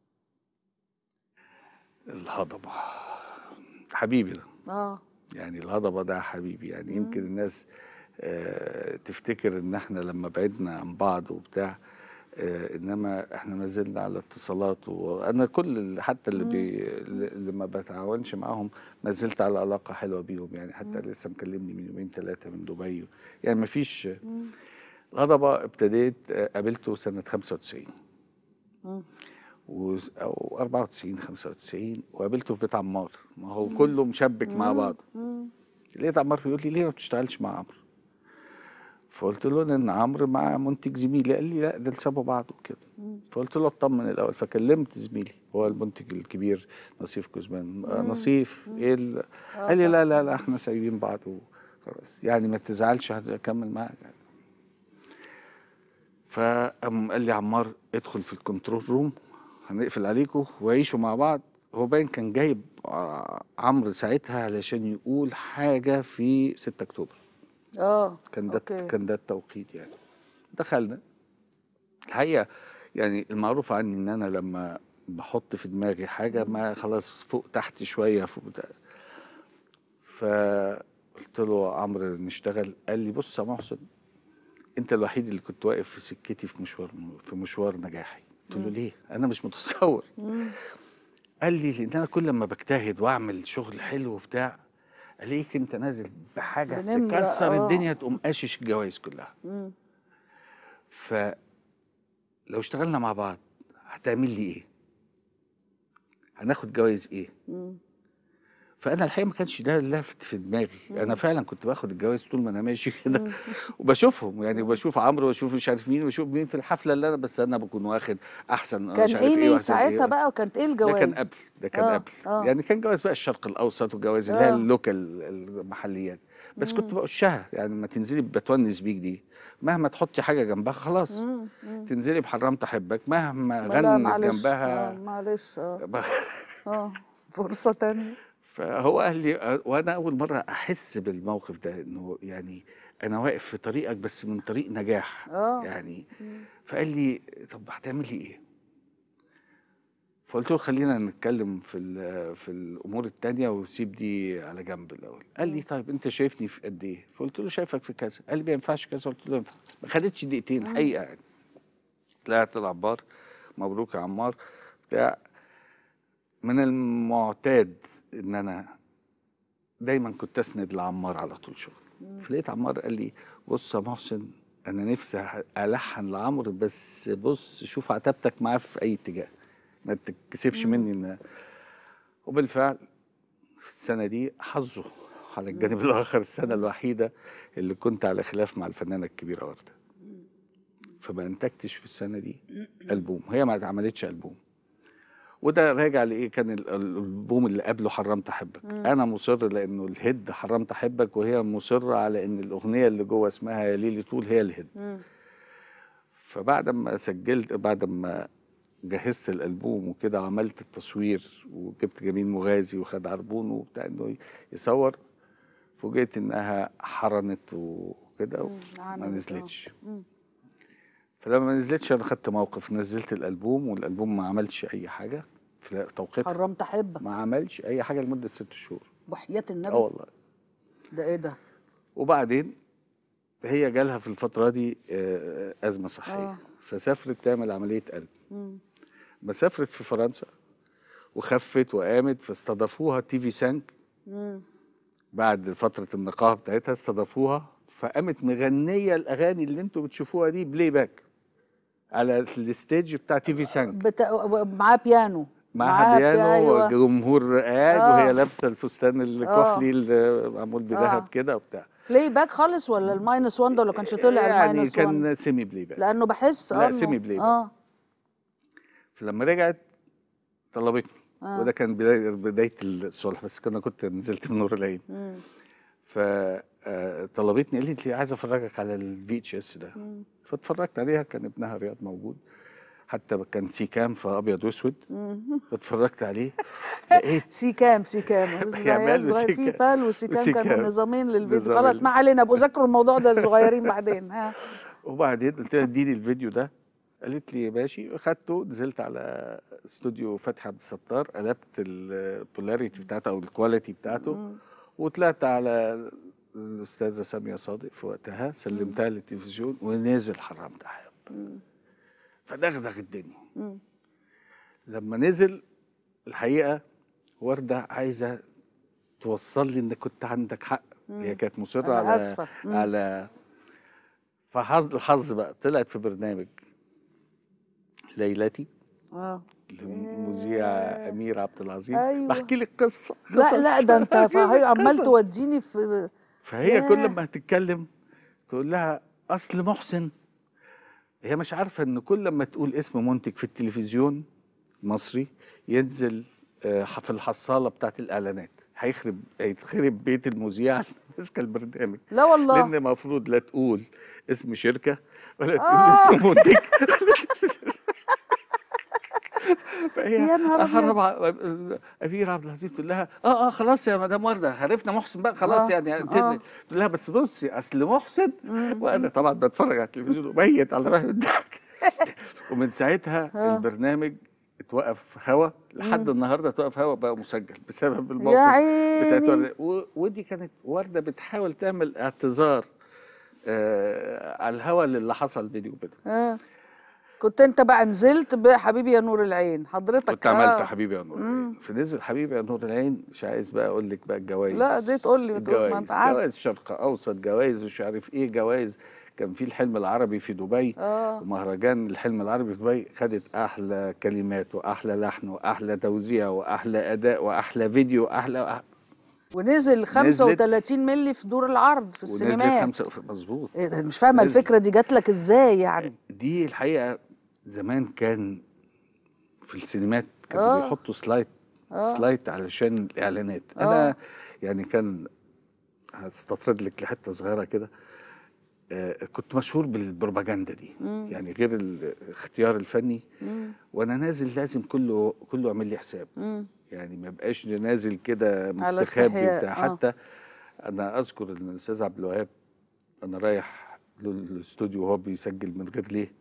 الهضبه حبيبي ده اه يعني الهضبه ده حبيبي يعني يمكن الناس آه تفتكر ان احنا لما بعدنا عن بعض وبتاع آه انما احنا ما زلنا على اتصالات وانا كل ال- حتى اللي بي اللي ما بتعاونش معاهم ما زلت على علاقه حلوه بيهم يعني حتى لسه مكلمني من يومين ثلاثه من دبي يعني ما فيش الهضبه ابتديت آه، قابلته سنه 95 و او 94 95 وقابلته في بيت عمار ما هو كله مشبك مع بعض لقيت عمار بيقول لي ليه ما بتشتغلش مع عمرو فقلت له ان عمرو مع منتج زميلي قال لي لا ده سابوا بعض وكده فقلت له اطمن الاول فكلمت زميلي هو المنتج الكبير نصيف كوزمان آه، نصيف ايه ال- قال لي لا لا لا احنا سايبين بعض وخلاص يعني ما تزعلش هكمل معاك فقام قال لي عمار ادخل في الكنترول روم هنقفل عليكم وعيشوا مع بعض هو باين كان جايب ع- عمرو ساعتها علشان يقول حاجه في 6 اكتوبر اه كان ده أوكي. كان ده التوقيت يعني دخلنا الحقيقه يعني المعروف عني ان انا لما بحط في دماغي حاجه ما خلاص فوق تحت شويه فوق بتاع فقلت له عمرو نشتغل قال لي بص يا محسن انت الوحيد اللي كنت واقف في سكتي في مشوار في مشوار نجاحي قلت له ليه انا مش متصور قال لي لان انا كل ما بجتهد واعمل شغل حلو وبتاع الاقيك انت نازل بحاجه بنمرة، تكسر آه. الدنيا تقوم قاشش الجوائز كلها مم. فلو اشتغلنا مع بعض هتعمل لي ايه هناخد جوائز ايه مم. فانا الحقيقه ما كانش ده لافت في دماغي انا فعلا كنت باخد الجوائز طول ما انا ماشي كده وبشوفهم يعني بشوف عمرو واشوف مش عارف مين واشوف مين في الحفله اللي انا بس انا بكون واخد احسن كان مش عارف ايه مين وأحسن ساعتها بقى وكانت ايه الجواز ده كان قبل ده كان آه، قبل آه. يعني كان جواز بقى الشرق الاوسط وجواز اللي هي آه. اللوكال المحليات بس كنت بقشها يعني ما تنزلي بتونس بيك دي مهما تحطي حاجه جنبها خلاص مم. مم. تنزلي بحرمت احبك مهما لا، غنت معلش، جنبها آه، معلش اه اه فرصه تانية فهو قال لي أه، وانا اول مره احس بالموقف ده انه يعني انا واقف في طريقك بس من طريق نجاح اه يعني فقال لي طب هتعمل لي ايه؟ فقلت له خلينا نتكلم في ال- في الامور التانية وسيب دي على جنب الاول قال لي طيب انت شايفني في قد ايه؟ فقلت له شايفك في كذا قال لي ما ينفعش كذا قلت له ينفع ما خدتش دقيقتين الحقيقه يعني طلعت العبار مبروك يا عمار بتاع من المعتاد ان انا دايما كنت اسند لعمار على طول شغل فلقيت عمار قال لي بص يا محسن انا نفسي الحن لعمرو بس بص شوف عتبتك معاه في اي اتجاه ما تتكسفش مني ان وبالفعل في السنه دي حظه على الجانب الاخر السنه الوحيده اللي كنت على خلاف مع الفنانه الكبيره ورده فما انتجتش في السنه دي البوم هي ما عملتش البوم وده راجع لايه كان ال- الالبوم اللي قبله حرمت احبك انا مصر لانه الهيد حرمت احبك وهي مصره على ان الاغنيه اللي جوه اسمها يا ليلي طول هي الهيد فبعد ما سجلت بعد ما جهزت الالبوم وكده عملت التصوير وجبت جميل مغازي وخد عربون وبتاع انه يصور فوجئت انها حرنت وكده وما عنت، آه. نزلتش فلما ما نزلتش انا خدت موقف نزلت الالبوم والالبوم ما عملش اي حاجه في توقيتها حرمت احبك ما عملش اي حاجه لمده ست شهور وحياه النبي اه والله ده ايه ده وبعدين هي جالها في الفتره دي آه، ازمه صحيه آه. فسافرت تعمل عمليه قلب مم. ما سافرت في فرنسا وخفت وقامت فاستضافوها تي في 5 مم. بعد فتره النقاهه بتاعتها استضافوها فقامت مغنيه الاغاني اللي انتوا بتشوفوها دي بلاي باك على الستيج بتاع تي في 5 بتا... معاه بيانو معاها بيانو أيوة. وجمهور قاعد آه. وهي لابسه الفستان الكحلي اللي معمول بذهب آه. كده وبتاع بلاي باك خالص ولا الماينس 1 ده ولا كانش طلع يعني الماينس 1 كان سيمي بلاي باك لانه بحس لا، إنه- سيمي بلاي باك. اه فلما رجعت طلبتني آه. وده كان بدايه بدايه الصلح بس كنا كنت نزلت من نور العين مم. فطلبتني قالت لي عايز افرجك على الفي اتش اس ده فاتفرجت عليها كان ابنها رياض موجود حتى كان سي كام في ابيض واسود فاتفرجت عليه لقيت سي كام سي كام جمال صغير وسي في كام. بال وسي كام وسي كانوا كام. نظامين للفيديو نظامين. خلاص ما علينا ابقوا ذاكروا الموضوع ده الصغيرين بعدين ها وبعدين قلت لها اديني الفيديو ده قالت لي ماشي خدته نزلت على استوديو فتحي عبد الستار قلبت البولاريتي بتاعته او الكواليتي بتاعته وطلعت على الاستاذه ساميه صادق في وقتها سلمتها للتلفزيون ونزل حرام دهب فدغدغ الدنيا لما نزل الحقيقه ورده عايزه توصل لي انك كنت عندك حق هي كانت مصره أنا على آسفة. مم. على فحظ الحظ بقى طلعت في برنامج ليلتي اه للمذيع امير عبد العظيم أيوة. بحكي لك قصه لا قصص. لا ده انت بحكي لك فهي عمال قصص. توديني في فهي ياه. كل ما هتتكلم تقول لها اصل محسن هي مش عارفه ان كل ما تقول اسم منتج في التلفزيون المصري ينزل آه، في الحصاله بتاعت الاعلانات هيخرب هيتخرب بيت المذيع اللي ماسكه البرنامج لا والله لان المفروض لا تقول اسم شركه ولا تقول آه. اسم منتج فهي يا نهار حرام امير عبد العزيز تقول لها اه اه خلاص يا مدام ورده عرفنا محسن بقى خلاص آه، يعني آه. تقول لها بس بصي اصل محسن وانا طبعا بتفرج على التلفزيون وميت على روحي من الضحك ومن ساعتها آه. البرنامج اتوقف هوا لحد النهارده اتوقف هوا بقى مسجل بسبب الموقف يا بتاعت عيني ورده و- ودي كانت ورده بتحاول تعمل اعتذار آه على الهوا للي حصل بيني وبينها آه. كنت انت بقى نزلت بحبيبي يا نور العين حضرتك كنت عملت آه. حبيبي يا نور العين فنزل حبيبي يا نور العين مش عايز بقى اقول لك بقى الجوائز لا دي تقول لي وتقول ما الجوائز انت عارف جوائز شرق اوسط جوائز مش عارف ايه جوائز كان في الحلم العربي في دبي اه ومهرجان الحلم العربي في دبي خدت احلى كلمات واحلى لحن واحلى توزيع واحلى اداء واحلى فيديو واحلى ونزل 35 مللي في دور العرض في ونزلت السينمات خمسه مظبوط إيه ده مش فاهمه نزل. الفكره دي جات لك ازاي يعني دي الحقيقه زمان كان في السينمات كانوا آه. بيحطوا سلايد آه. سلايد علشان الاعلانات آه. انا يعني كان هستطرد لك لحته صغيره كده آه كنت مشهور بالبروباجندا دي مم. يعني غير الاختيار الفني مم. وانا نازل لازم كله كله يعمل لي حساب مم. يعني ما بقاش نازل كده على مستخبي استحياء، بتاع آه. حتى انا اذكر ان الاستاذ عبد الوهاب انا رايح له الاستوديو وهو بيسجل من غير ليه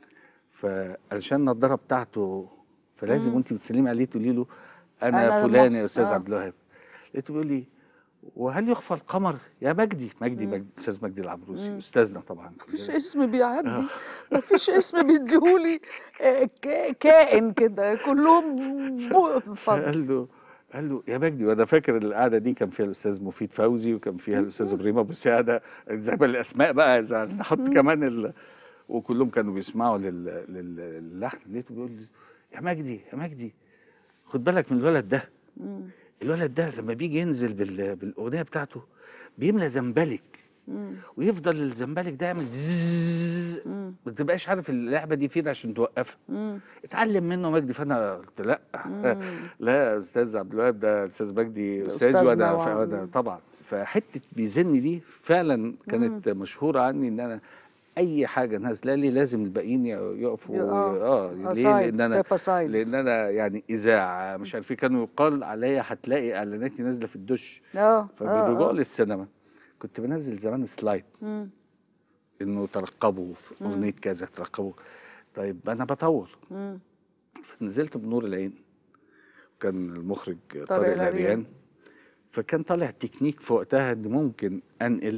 فعلشان النضاره بتاعته فلازم مم. وانت بتسلمي عليه تقولي له انا, أنا فلان محسن، يا استاذ آه. عبد الوهاب لقيته بيقول لي وهل يخفى القمر يا مجدي مجدي, مجدي استاذ مجدي العبروسي استاذنا طبعا مفيش اسم بيعدي مفيش اسم بيديهولي آه، ك- كائن كده كلهم بو- اتفضل قال له قال له يا مجدي وانا فاكر القعده دي كان فيها الاستاذ مفيد فوزي وكان فيها الاستاذ ابراهيم ابو سعده زي ما الاسماء بقى إذا نحط كمان ال... وكلهم كانوا بيسمعوا لل... لل... للحن لقيته بيقول لي يا مجدي يا مجدي خد بالك من الولد ده مم. الولد ده لما بيجي ينزل بال... بالاغنيه بتاعته بيملى زنبلك مم. ويفضل الزنبلك ده يعمل زzzz ما تبقاش عارف اللعبه دي فين عشان توقفها مم. اتعلم منه مجدي فانا قلت لا لا يا استاذ عبد الوهاب ده استاذ مجدي ده استاذ أستاذنا وانا وعم- وانا طبعا فحته بيزن دي فعلا كانت مشهوره عني ان انا اي حاجه نازله لي لازم الباقيين يقفوا آه. اه ليه Aside, لان انا step aside. لان انا يعني اذاعه مش عارف ايه كانوا يقال عليا هتلاقي اعلاناتي نازله في الدش اه فبالرجوع آه، آه. للسينما كنت بنزل زمان سلايد مم. انه ترقبوا في اغنيه كذا ترقبوا طيب انا بطور مم. فنزلت بنور العين كان المخرج طارق طارق العريان. العريان فكان طالع تكنيك في وقتها ان ممكن انقل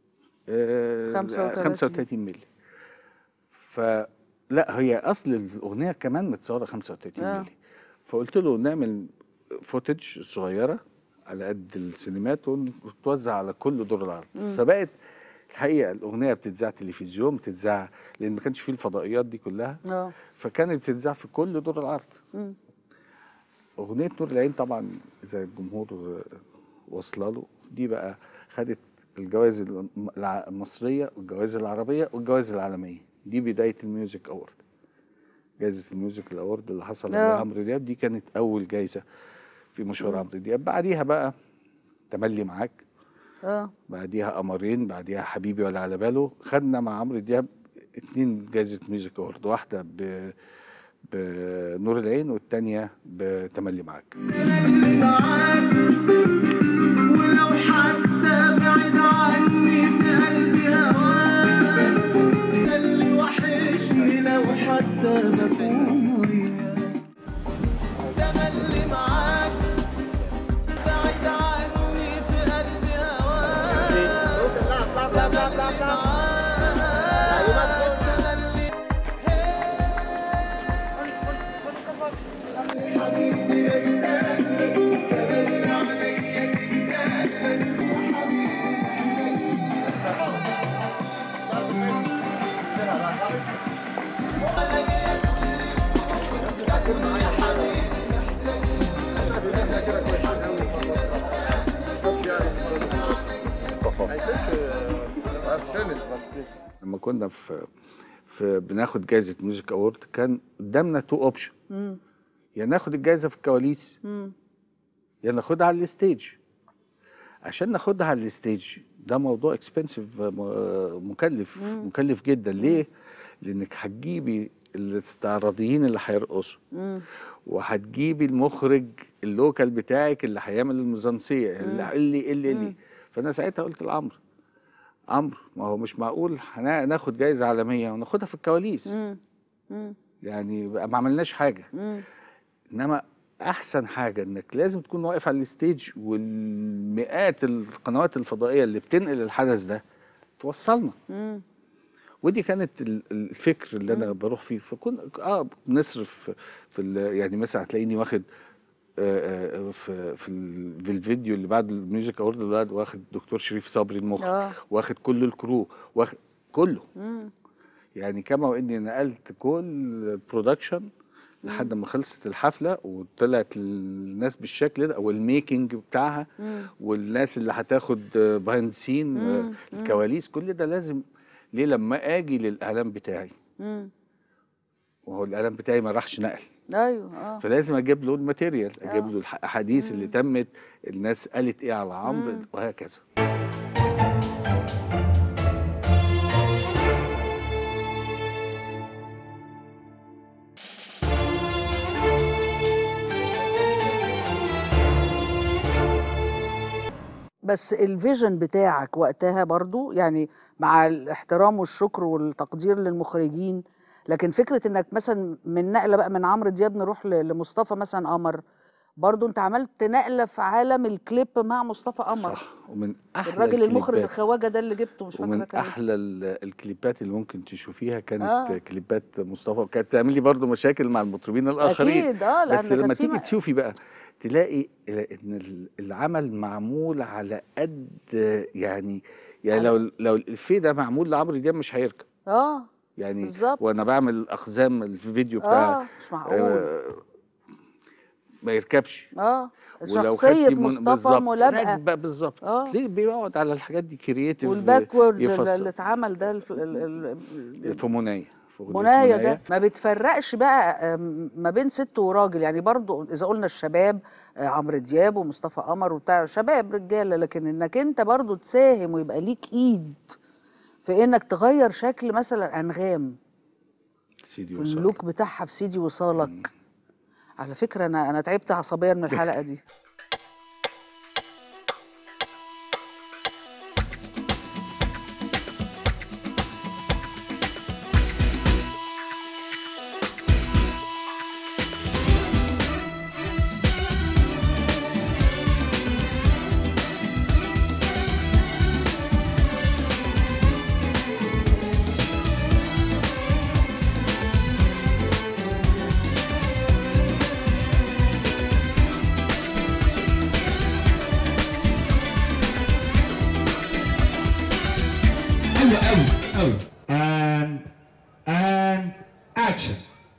آه 35. 35 مللي فلا هي اصل الاغنيه كمان متصوره 35 آه. مللي فقلت له نعمل فوتج صغيره على قد السينمات وتوزع على كل دور العرض فبقت الحقيقه الاغنيه بتتذاع تلفزيون بتتذاع لان ما كانش فيه الفضائيات دي كلها اه فكانت بتتذاع في كل دور العرض مم. اغنيه نور العين طبعا اذا الجمهور واصله له دي بقى خدت الجوائز الم- الع- المصريه والجوائز العربيه والجوائز العالميه دي بدايه الميوزك اوورد جائزه الميوزك الاورد اللي حصل آه. عليها عمرو دياب دي كانت اول جائزه في مشوار عمرو دياب بعديها بقى تملي معاك اه بعديها قمرين بعديها حبيبي ولا على باله خدنا مع عمرو دياب اتنين جائزة ميوزك اوورد واحدة ب بنور العين والتانية بتملي معاك ولو حتى بعيد عني في قلبي هواك اللي وحشني لو حتى كنا في في بناخد جائزه ميوزك اوورد كان قدامنا تو اوبشن مم. يا ناخد الجائزه في الكواليس مم. يا ناخدها على الستيج عشان ناخدها على الستيج ده موضوع اكسبنسيف مكلف مم. مكلف جدا ليه؟ لانك هتجيبي الاستعراضيين اللي هيرقصوا مم. وهتجيبي المخرج اللوكال بتاعك اللي هيعمل الميزانسيه اللي اللي اللي, اللي. فانا ساعتها قلت لعمرو عمرو ما هو مش معقول هنا- ناخد جايزه عالميه وناخدها في الكواليس مم. مم. يعني بقى ما عملناش حاجه مم. انما احسن حاجه انك لازم تكون واقف على الستيج والمئات القنوات الفضائيه اللي بتنقل الحدث ده توصلنا مم. ودي كانت ال- الفكر اللي انا بروح فيه فكنا اه بنصرف في ال- يعني مثلا هتلاقيني واخد آه، آه، في في ال- في الفيديو اللي بعد الميوزك اورد اللي بعد واخد دكتور شريف صبري المخرج آه. واخد كل الكرو واخد كله مم. يعني كما واني نقلت كل البرودكشن لحد ما خلصت الحفله وطلعت الناس بالشكل ده والميكنج بتاعها مم. والناس اللي هتاخد بايند سين مم. الكواليس كل ده لازم ليه لما اجي للاعلان بتاعي مم. وهو الاعلان بتاعي ما راحش نقل ايوه اه فلازم اجيب له الماتيريال اجيب آه. له الاحاديث اللي تمت الناس قالت ايه على عمرو مم. وهكذا بس الفيجن بتاعك وقتها برضو يعني مع الاحترام والشكر والتقدير للمخرجين لكن فكرة انك مثلا من نقلة بقى من عمرو دياب نروح ل- لمصطفى مثلا قمر برضو انت عملت نقلة في عالم الكليب مع مصطفى قمر صح ومن احلى الراجل المخرج الكليبات. الخواجة ده اللي جبته مش فاكرة ومن كان احلى ال- الكليبات اللي ممكن تشوفيها كانت آه. آه. كليبات مصطفى وكانت تعمل لي برضه مشاكل مع المطربين الاخرين أكيد، آه، لأن بس لما كانت في تيجي م- تشوفي بقى تلاقي ان ال- العمل معمول على قد يعني يعني على- لو لو الافيه ده معمول لعمرو دياب مش هيركب اه يعني بالظبط. وانا بعمل اقزام الفيديو بتاع اه مش معقول آه ما يركبش اه ولو شخصية خدتي من- مصطفى بالظبط، ملابقة راكبة بالظبط اه ليه بيقعد على الحاجات دي كرييتيف والباكوردز اللي يفصل اللي اتعمل ده الف- ال- ال- ال- في منايا في أغنية منايا ده ما بتفرقش بقى آم، ما بين ست وراجل يعني برضو اذا قلنا الشباب آه، عمرو دياب ومصطفى قمر وبتاع شباب رجاله لكن انك انت برضو تساهم ويبقى ليك ايد في انك تغير شكل مثلا انغام سيدي في وصالك. اللوك بتاعها في سيدي وصالك على فكره انا انا تعبت عصبيا من الحلقه دي حلو قوي قوي and and action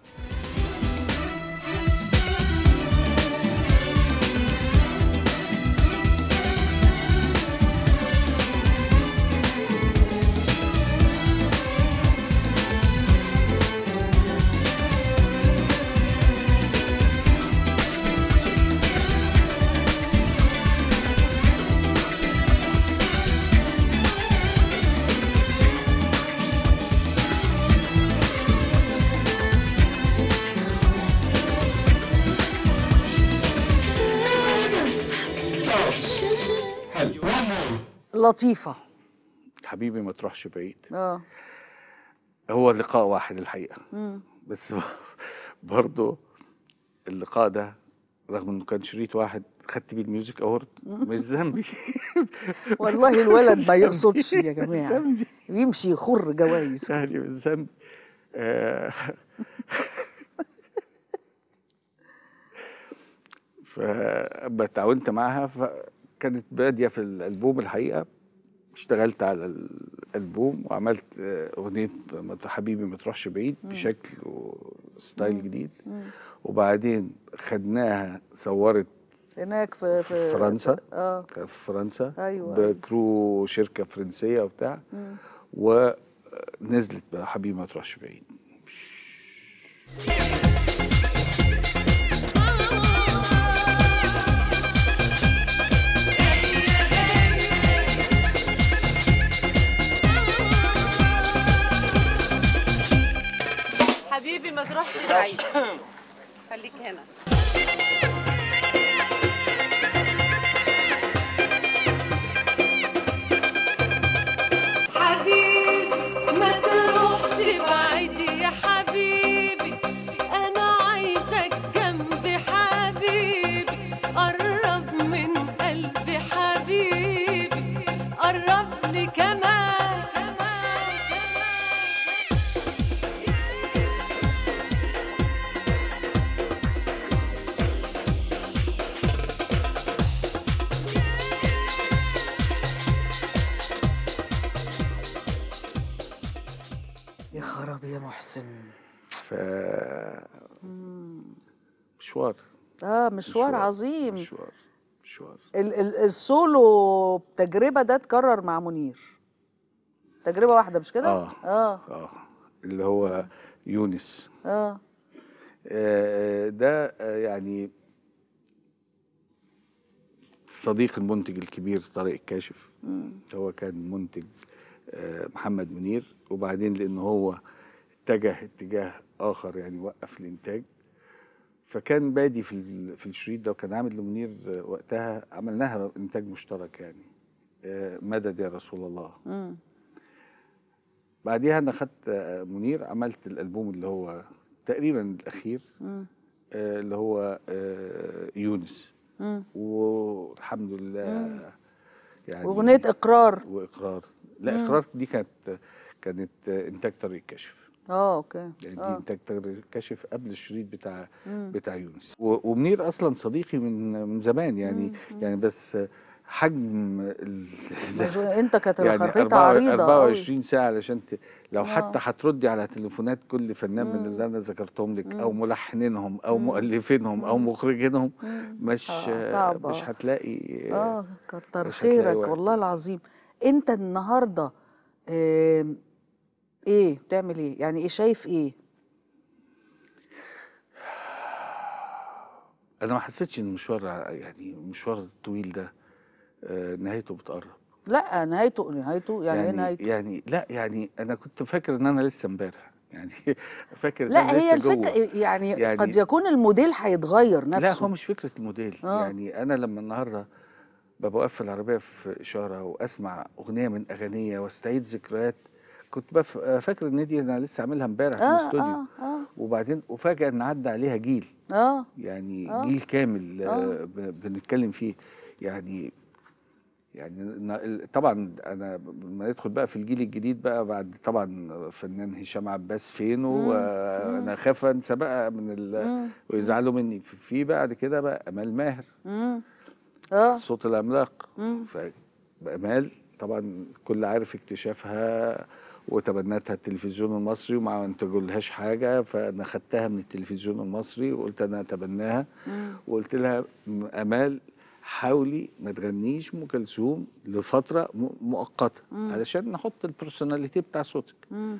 حلو one more لطيفه حبيبي ما تروحش بعيد اه هو لقاء واحد الحقيقه مم. بس برضه اللقاء ده رغم انه كان شريط واحد خدت بيه الميوزك اوورد مش ذنبي والله الولد ما ذنبي. يقصدش يا مش جماعه ذنبي يمشي يخر جوايز يعني مش ذنبي آه، فأما اتعاونت معاها فكانت بادية في الألبوم الحقيقة اشتغلت على الألبوم وعملت آه، أغنية ما ت- حبيبي ما تروحش بعيد مم. بشكل وستايل جديد مم. وبعدين خدناها صورت هناك في في فرنسا اه في فرنسا أيوة. بكرو شركة فرنسية وبتاع مم. و نزلت بقى حبيبي ما تروحش بعيد حبيبي ما تروحش بعيد خليك هنا حبيبي ما تروحش بعيد يا حبيبي انا عايزك جنبي حبيبي قرب من قلبي حبيبي قرب لي كمان يا خرابي يا محسن ف مشوار اه مشوار عظيم مشوار مشوار ال ال السولو تجربه ده اتكرر مع منير تجربه واحده مش كده اه اه اه اللي هو يونس اه آه، ده آه، يعني صديق المنتج الكبير طارق الكاشف مم. هو كان منتج آه، محمد منير وبعدين لأن هو اتجه اتجاه آخر يعني وقف الإنتاج فكان بادي في ال- في الشريط ده وكان عامل لمنير آه، وقتها عملناها إنتاج مشترك يعني آه، مدد يا رسول الله مم. بعديها أنا خدت آه، منير عملت الألبوم اللي هو تقريبا الأخير مم. آه، اللي هو آه، يونس مم. والحمد لله يعني واغنيه اقرار واقرار لا مم. اقرار دي كانت كانت انتاج طريق الكشف اه اوكي يعني دي اه انتاج طريق الكشف قبل الشريط بتاع مم. بتاع يونس و- ومنير اصلا صديقي من من زمان يعني مم. يعني بس حجم ال- مش- انت كانت يعني الخريطه أربعة- عريضه أوي. 24 ساعه علشان ت... لو آه. حتى هتردي على تليفونات كل فنان من اللي انا ذكرتهم لك او ملحنينهم او مؤلفينهم او مخرجينهم مش آه، صعب، مش آه. هتلاقي اه كتر مش هتلاقي خيرك وقت. والله العظيم انت النهارده آم، ايه بتعمل ايه يعني ايه شايف ايه انا ما حسيتش ان المشوار ع- يعني المشوار الطويل ده آه، نهايته بتقرب لا نهايته نهايته يعني, ايه يعني نهايته يعني لا يعني انا كنت فاكر ان انا لسه امبارح يعني فاكر ان لا انا هي لسه جوه الفكره يعني, يعني- قد يكون الموديل هيتغير لا نفسه هو مش فكره الموديل آه. يعني انا لما النهارده ببقى واقف في العربيه في اشاره واسمع اغنيه من اغانيه واستعيد ذكريات كنت بف... فاكر ان دي انا لسه عاملها امبارح في اه الاستوديو اه اه وبعدين افاجئ ان عدى عليها جيل اه يعني آه. جيل كامل آه. آه. ب- بنتكلم فيه يعني يعني ن- طبعا انا لما ندخل بقى في الجيل الجديد بقى بعد طبعا فنان هشام عباس فين وانا خاف انسى بقى من ال... مم. ويزعلوا مني في- في بعد كده بقى امال ماهر مم. اه صوت العملاق مم. فامال طبعا كل عارف اكتشافها وتبنتها التلفزيون المصري وما انتجولهاش حاجه فانا خدتها من التلفزيون المصري وقلت انا اتبناها مم. وقلت لها م- امال حاولي ما تغنيش ام كلثوم لفتره م- مؤقته مم. علشان نحط البرسوناليتي بتاع صوتك مم.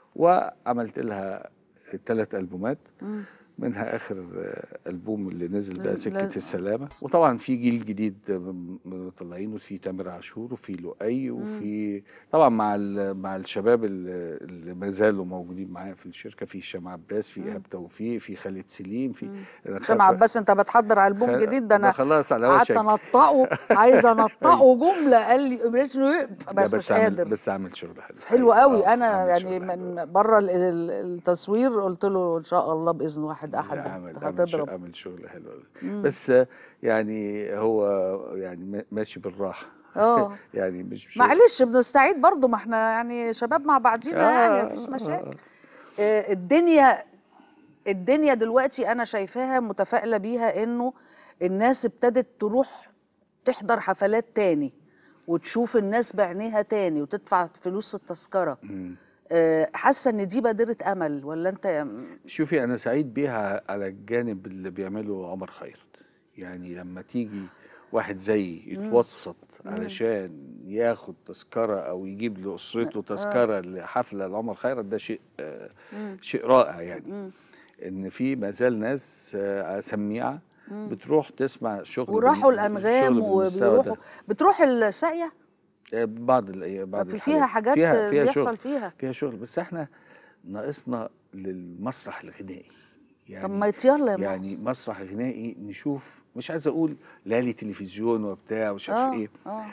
وعملت لها ثلاث البومات مم. منها اخر آه، البوم اللي نزل ده لا- سكه السلامه وطبعا في جيل جديد م- مطلعينه في تامر عاشور وفي لؤي وفي طبعا مع ال- مع الشباب اللي اللي ما زالوا موجودين معايا في الشركه في هشام عباس في ايهاب توفيق في خالد سليم في أنا هشام خايف- عباس انت بتحضر على البوم خ- جديد ده انا خلاص على قعدت وشك انطقه عايزه انطقه جمله قال لي بس, لا، بس مش أعمل قادر بس اعمل شغل حلو حلو قوي آه، انا أعمل يعني شغل حلو. من بره ال- ال- التصوير قلت له ان شاء الله باذن واحد احد لا، اعمل اعمل شغل, هتضرب أعمل شغل حلو قوي مم. بس آه، يعني هو يعني ما- ماشي بالراحه اه يعني مش معلش بنستعيد برضو ما احنا يعني شباب مع بعضينا يعني آه، مفيش آه، مشاكل آه، الدنيا الدنيا دلوقتي انا شايفاها متفائله بيها انه الناس ابتدت تروح تحضر حفلات تاني وتشوف الناس بعينيها تاني وتدفع فلوس التذكره مم. آه، حاسه ان دي بادره امل ولا انت شوفي انا سعيد بيها على الجانب اللي بيعمله عمر خيرت يعني لما تيجي واحد زيي يتوسط علشان ياخد تذكره او يجيب لاسرته تذكره لحفله لعمر خيرت ده شيء آه مم. شيء رائع يعني مم. ان في ما زال ناس آه سميعه مم. بتروح تسمع شغل بال- وراحوا الانغام شغل بالمستوى ده. وبيروحوا بتروح الساقيه آه، بعض ال- بعض في- الحالات. فيها حاجات فيها فيها بيحصل شغل فيها. فيها شغل بس احنا ناقصنا للمسرح الغنائي طب ما يتيلا يا يعني محسن. مسرح غنائي نشوف مش عايز اقول ليالي تلفزيون وبتاع ومش عارف اه ايه اه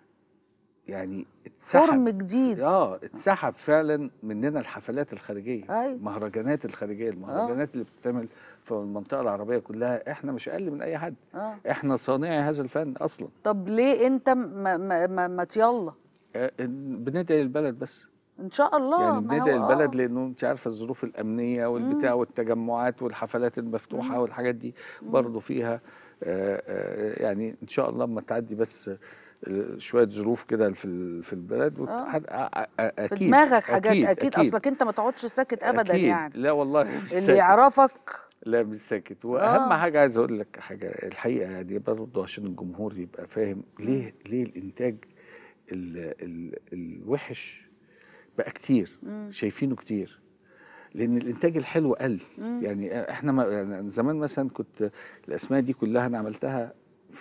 يعني اتسحب فورم جديد اه اتسحب فعلا مننا الحفلات الخارجيه أيوة. المهرجانات الخارجيه المهرجانات اللي بتتعمل في المنطقه العربيه كلها احنا مش اقل من اي حد اه احنا صانعي هذا الفن اصلا طب ليه انت ما ما ما, ما تيلا آه، بندعي البلد بس ان شاء الله يعني ما هو بندعي البلد آه. لانه انت عارفه الظروف الامنيه والبتاع والتجمعات والحفلات المفتوحه والحاجات دي برضو فيها آه، آه، يعني ان شاء الله اما تعدي بس آه، شويه ظروف كده في ال- في البلد وت- آه. حد- آه، آه، آه، في اكيد دماغك حاجات اكيد, أكيد. أكيد اصلك انت ما تقعدش ساكت ابدا أكيد. يعني لا والله مش اللي ساكت. يعرفك لا مش ساكت واهم آه. حاجه عايز اقول لك حاجه الحقيقه يعني برضه عشان الجمهور يبقى فاهم ليه ليه الانتاج ال ال الوحش بقى كتير مم. شايفينه كتير لان الانتاج الحلو قل مم. يعني احنا ما يعني زمان مثلا كنت الاسماء دي كلها انا عملتها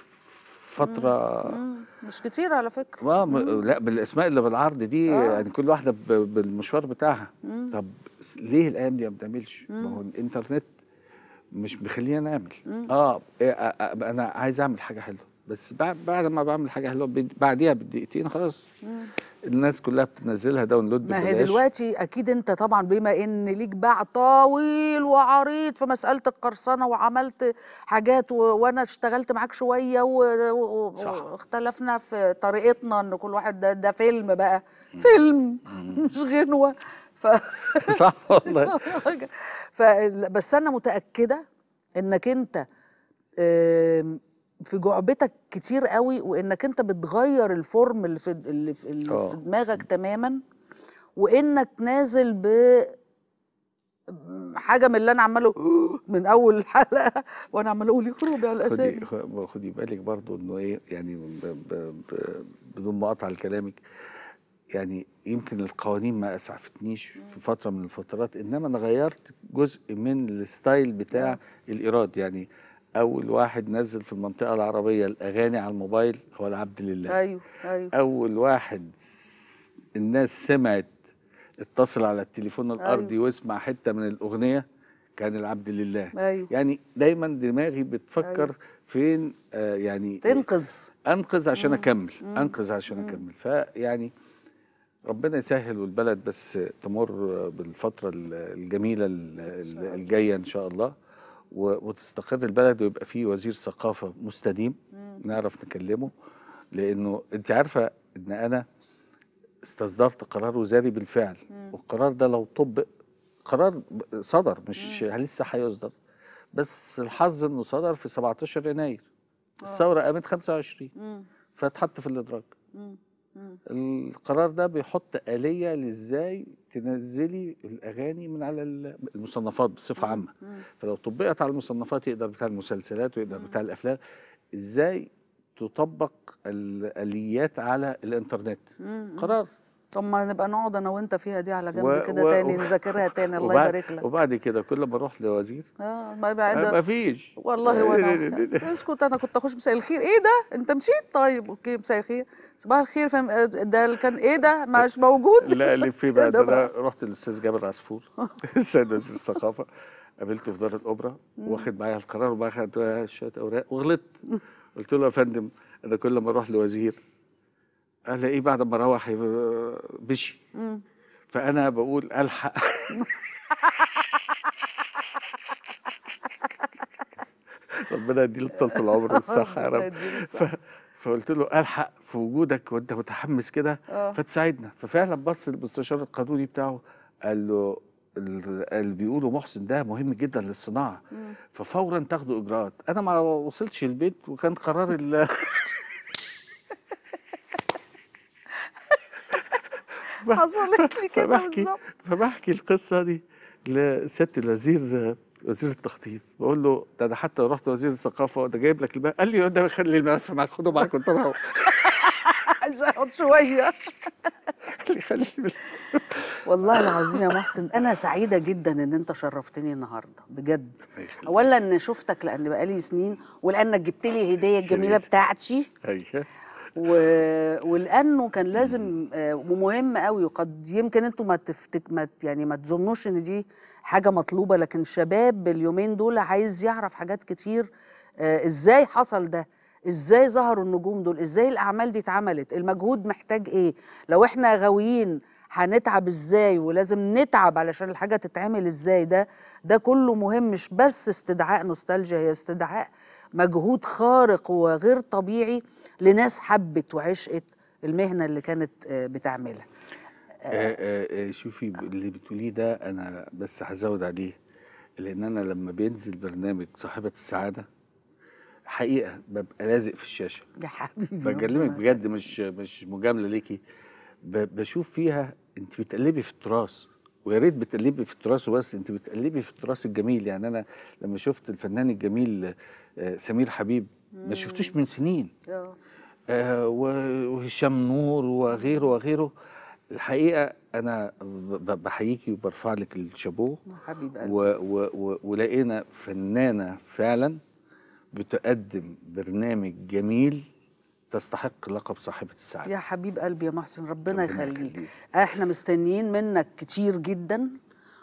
فتره مم. مش كتير على فكره اه م- لا بالاسماء اللي بالعرض دي آه. يعني كل واحده ب- بالمشوار بتاعها مم. طب س- ليه الايام دي ما بنعملش ما مم. هو الانترنت مش مخلينا نعمل مم. اه إيه، آه، آه، انا عايز اعمل حاجه حلوه بس بعد بعد ما بعمل حاجه حلوه بد- بعديها بدقيقتين خلاص مم. الناس كلها بتنزلها داونلود ما هي ببلاش. دلوقتي اكيد انت طبعا بما ان ليك باع طويل وعريض في مساله القرصنه وعملت حاجات و... وانا اشتغلت معاك شويه و... و... صح. واختلفنا في طريقتنا ان كل واحد ده, ده فيلم بقى فيلم مش غنوه ف... صح والله ف... بس انا متاكده انك انت آم، في جعبتك كتير قوي وانك انت بتغير الفورم اللي في اللي في, اللي آه. في دماغك تماما وانك نازل ب حاجه من اللي انا عماله من اول الحلقه وانا عماله اقول يخرج على الاسامي خدي خ- خدي بالك برضو انه ايه يعني ب ب ب بدون مقاطعه لكلامك يعني يمكن القوانين ما اسعفتنيش في فتره من الفترات انما انا غيرت جزء من الستايل بتاع الايراد يعني اول واحد نزل في المنطقه العربيه الاغاني على الموبايل هو العبد لله ايوه ايوه اول واحد س- الناس سمعت اتصل على التليفون الارضي أيوة. واسمع حته من الاغنيه كان العبد لله ايوه يعني دايما دماغي بتفكر أيوة. فين آه يعني تنقذ انقذ عشان مم. اكمل مم. انقذ عشان مم. اكمل فيعني ربنا يسهل والبلد بس تمر بالفتره ال- الجميله ال- ال- الجايه ان شاء الله و- وتستقر البلد ويبقى فيه وزير ثقافه مستديم مم. نعرف نكلمه لانه انت عارفه ان انا استصدرت قرار وزاري بالفعل مم. والقرار ده لو طبق قرار ب- صدر مش لسه هيصدر بس الحظ انه صدر في 17 يناير الثوره قامت 25 مم. فاتحط في الادراج مم. مم. القرار ده بيحط آلية لازاي تنزلي الأغاني من على ال- المصنفات بصفة عامة مم. فلو طبقت على المصنفات يقدر بتاع المسلسلات ويقدر بتاع الأفلام إزاي تطبق الآليات على الإنترنت مم. قرار طب ما نبقى نقعد انا وانت فيها دي على جنب و- كده و- تاني و- نذاكرها تاني الله وبعد- يبارك لك وبعد كده كل ما أروح لوزير اه ما بعد ما فيش والله وانا اسكت انا كنت اخش مساء الخير ايه ده انت مشيت طيب اوكي مساء الخير صباح الخير فاهم آه، ده اللي كان ايه ده مش موجود لا اللي في بقى ده ده انا رحت للاستاذ جابر عصفور السيد وزير الثقافه قابلته في دار الاوبرا مم. واخد معايا القرار وباخد شويه اوراق وغلطت قلت له يا فندم انا كل ما اروح لوزير قال لي ايه بعد ما اروح يبقى- مشي مم. فانا بقول الحق ربنا يديله طولة العمر والصحة يا ربنا رب يديله ف... فقلت له الحق في وجودك وانت متحمس كده آه. فتساعدنا ففعلا بص المستشار القانوني بتاعه قال له ال- اللي بيقولوا محسن ده مهم جدا للصناعه مم. ففورا تاخدوا اجراءات انا ما وصلتش البيت وكان قرار ال حصلت لي كده فبحكي بالظبط فبحكي القصه دي لسياده الوزير وزير التخطيط بقول له ده انا حتى رحت وزير الثقافه ده جايب لك الملف قال لي ده خلي الملف معاك خده معاك وانت روح عايزه اقعد شويه خليني بال- والله العظيم يا محسن انا سعيده جدا ان انت شرفتني النهارده بجد اولا ان شفتك لان بقالي سنين ولانك جبت لي هديه الجميله شريف. بتاعتي ايوه و... ولانه كان لازم آه، ومهم قوي وقد يمكن انتوا ما تفتك ما ت- يعني ما تظنوش ان دي حاجه مطلوبه لكن شباب اليومين دول عايز يعرف حاجات كتير آه، ازاي حصل ده ازاي ظهروا النجوم دول ازاي الاعمال دي اتعملت المجهود محتاج ايه لو احنا غاويين هنتعب ازاي ولازم نتعب علشان الحاجه تتعمل ازاي ده ده كله مهم مش بس استدعاء نوستالجيا هي استدعاء مجهود خارق وغير طبيعي لناس حبت وعشقت المهنه اللي كانت آه، بتعملها آه، آه، آه، شوفي اللي بتقوليه ده انا بس هزود عليه لان انا لما بينزل برنامج صاحبه السعاده حقيقه ببقى لازق في الشاشه يا حبيبي بكلمك بجد مش مش مجامله ليكي ب- بشوف فيها انت بتقلبي في التراث ويا ريت بتقلبي في التراث وبس انت بتقلبي في التراث الجميل يعني انا لما شفت الفنان الجميل آه، سمير حبيب ما شفتوش من سنين آه. آه، و- وهشام نور وغيره وغيره الحقيقه انا ب- ب- بحييكي وبرفع لك الشابوه حبيب قلبي و و و ولقينا فنانه فعلا بتقدم برنامج جميل تستحق لقب صاحبه السعاده يا حبيب قلبي يا محسن ربنا, ربنا يخليك يخليك. احنا مستنيين منك كتير جدا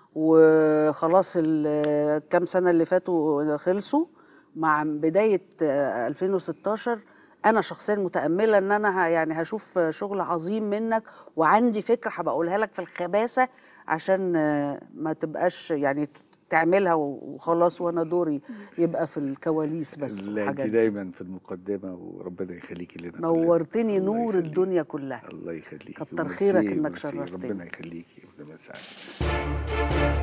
وخلاص الكام سنه اللي فاتوا خلصوا مع بدايه آه، 2016 انا شخصيا متامله ان انا ه- يعني هشوف شغل عظيم منك وعندي فكره هبقى اقولها لك في الخباثه عشان آه، ما تبقاش يعني تعملها وخلاص وانا دوري يبقى في الكواليس بس لا انت والحاجات دي. دايما في المقدمه وربنا يخليكي لنا كلنا. نورتني الله نور يخليك. الدنيا كلها الله يخليكي كتر وميرسي- خيرك انك ميرسي. شرفتني ربنا يخليكي ربنا يسعدك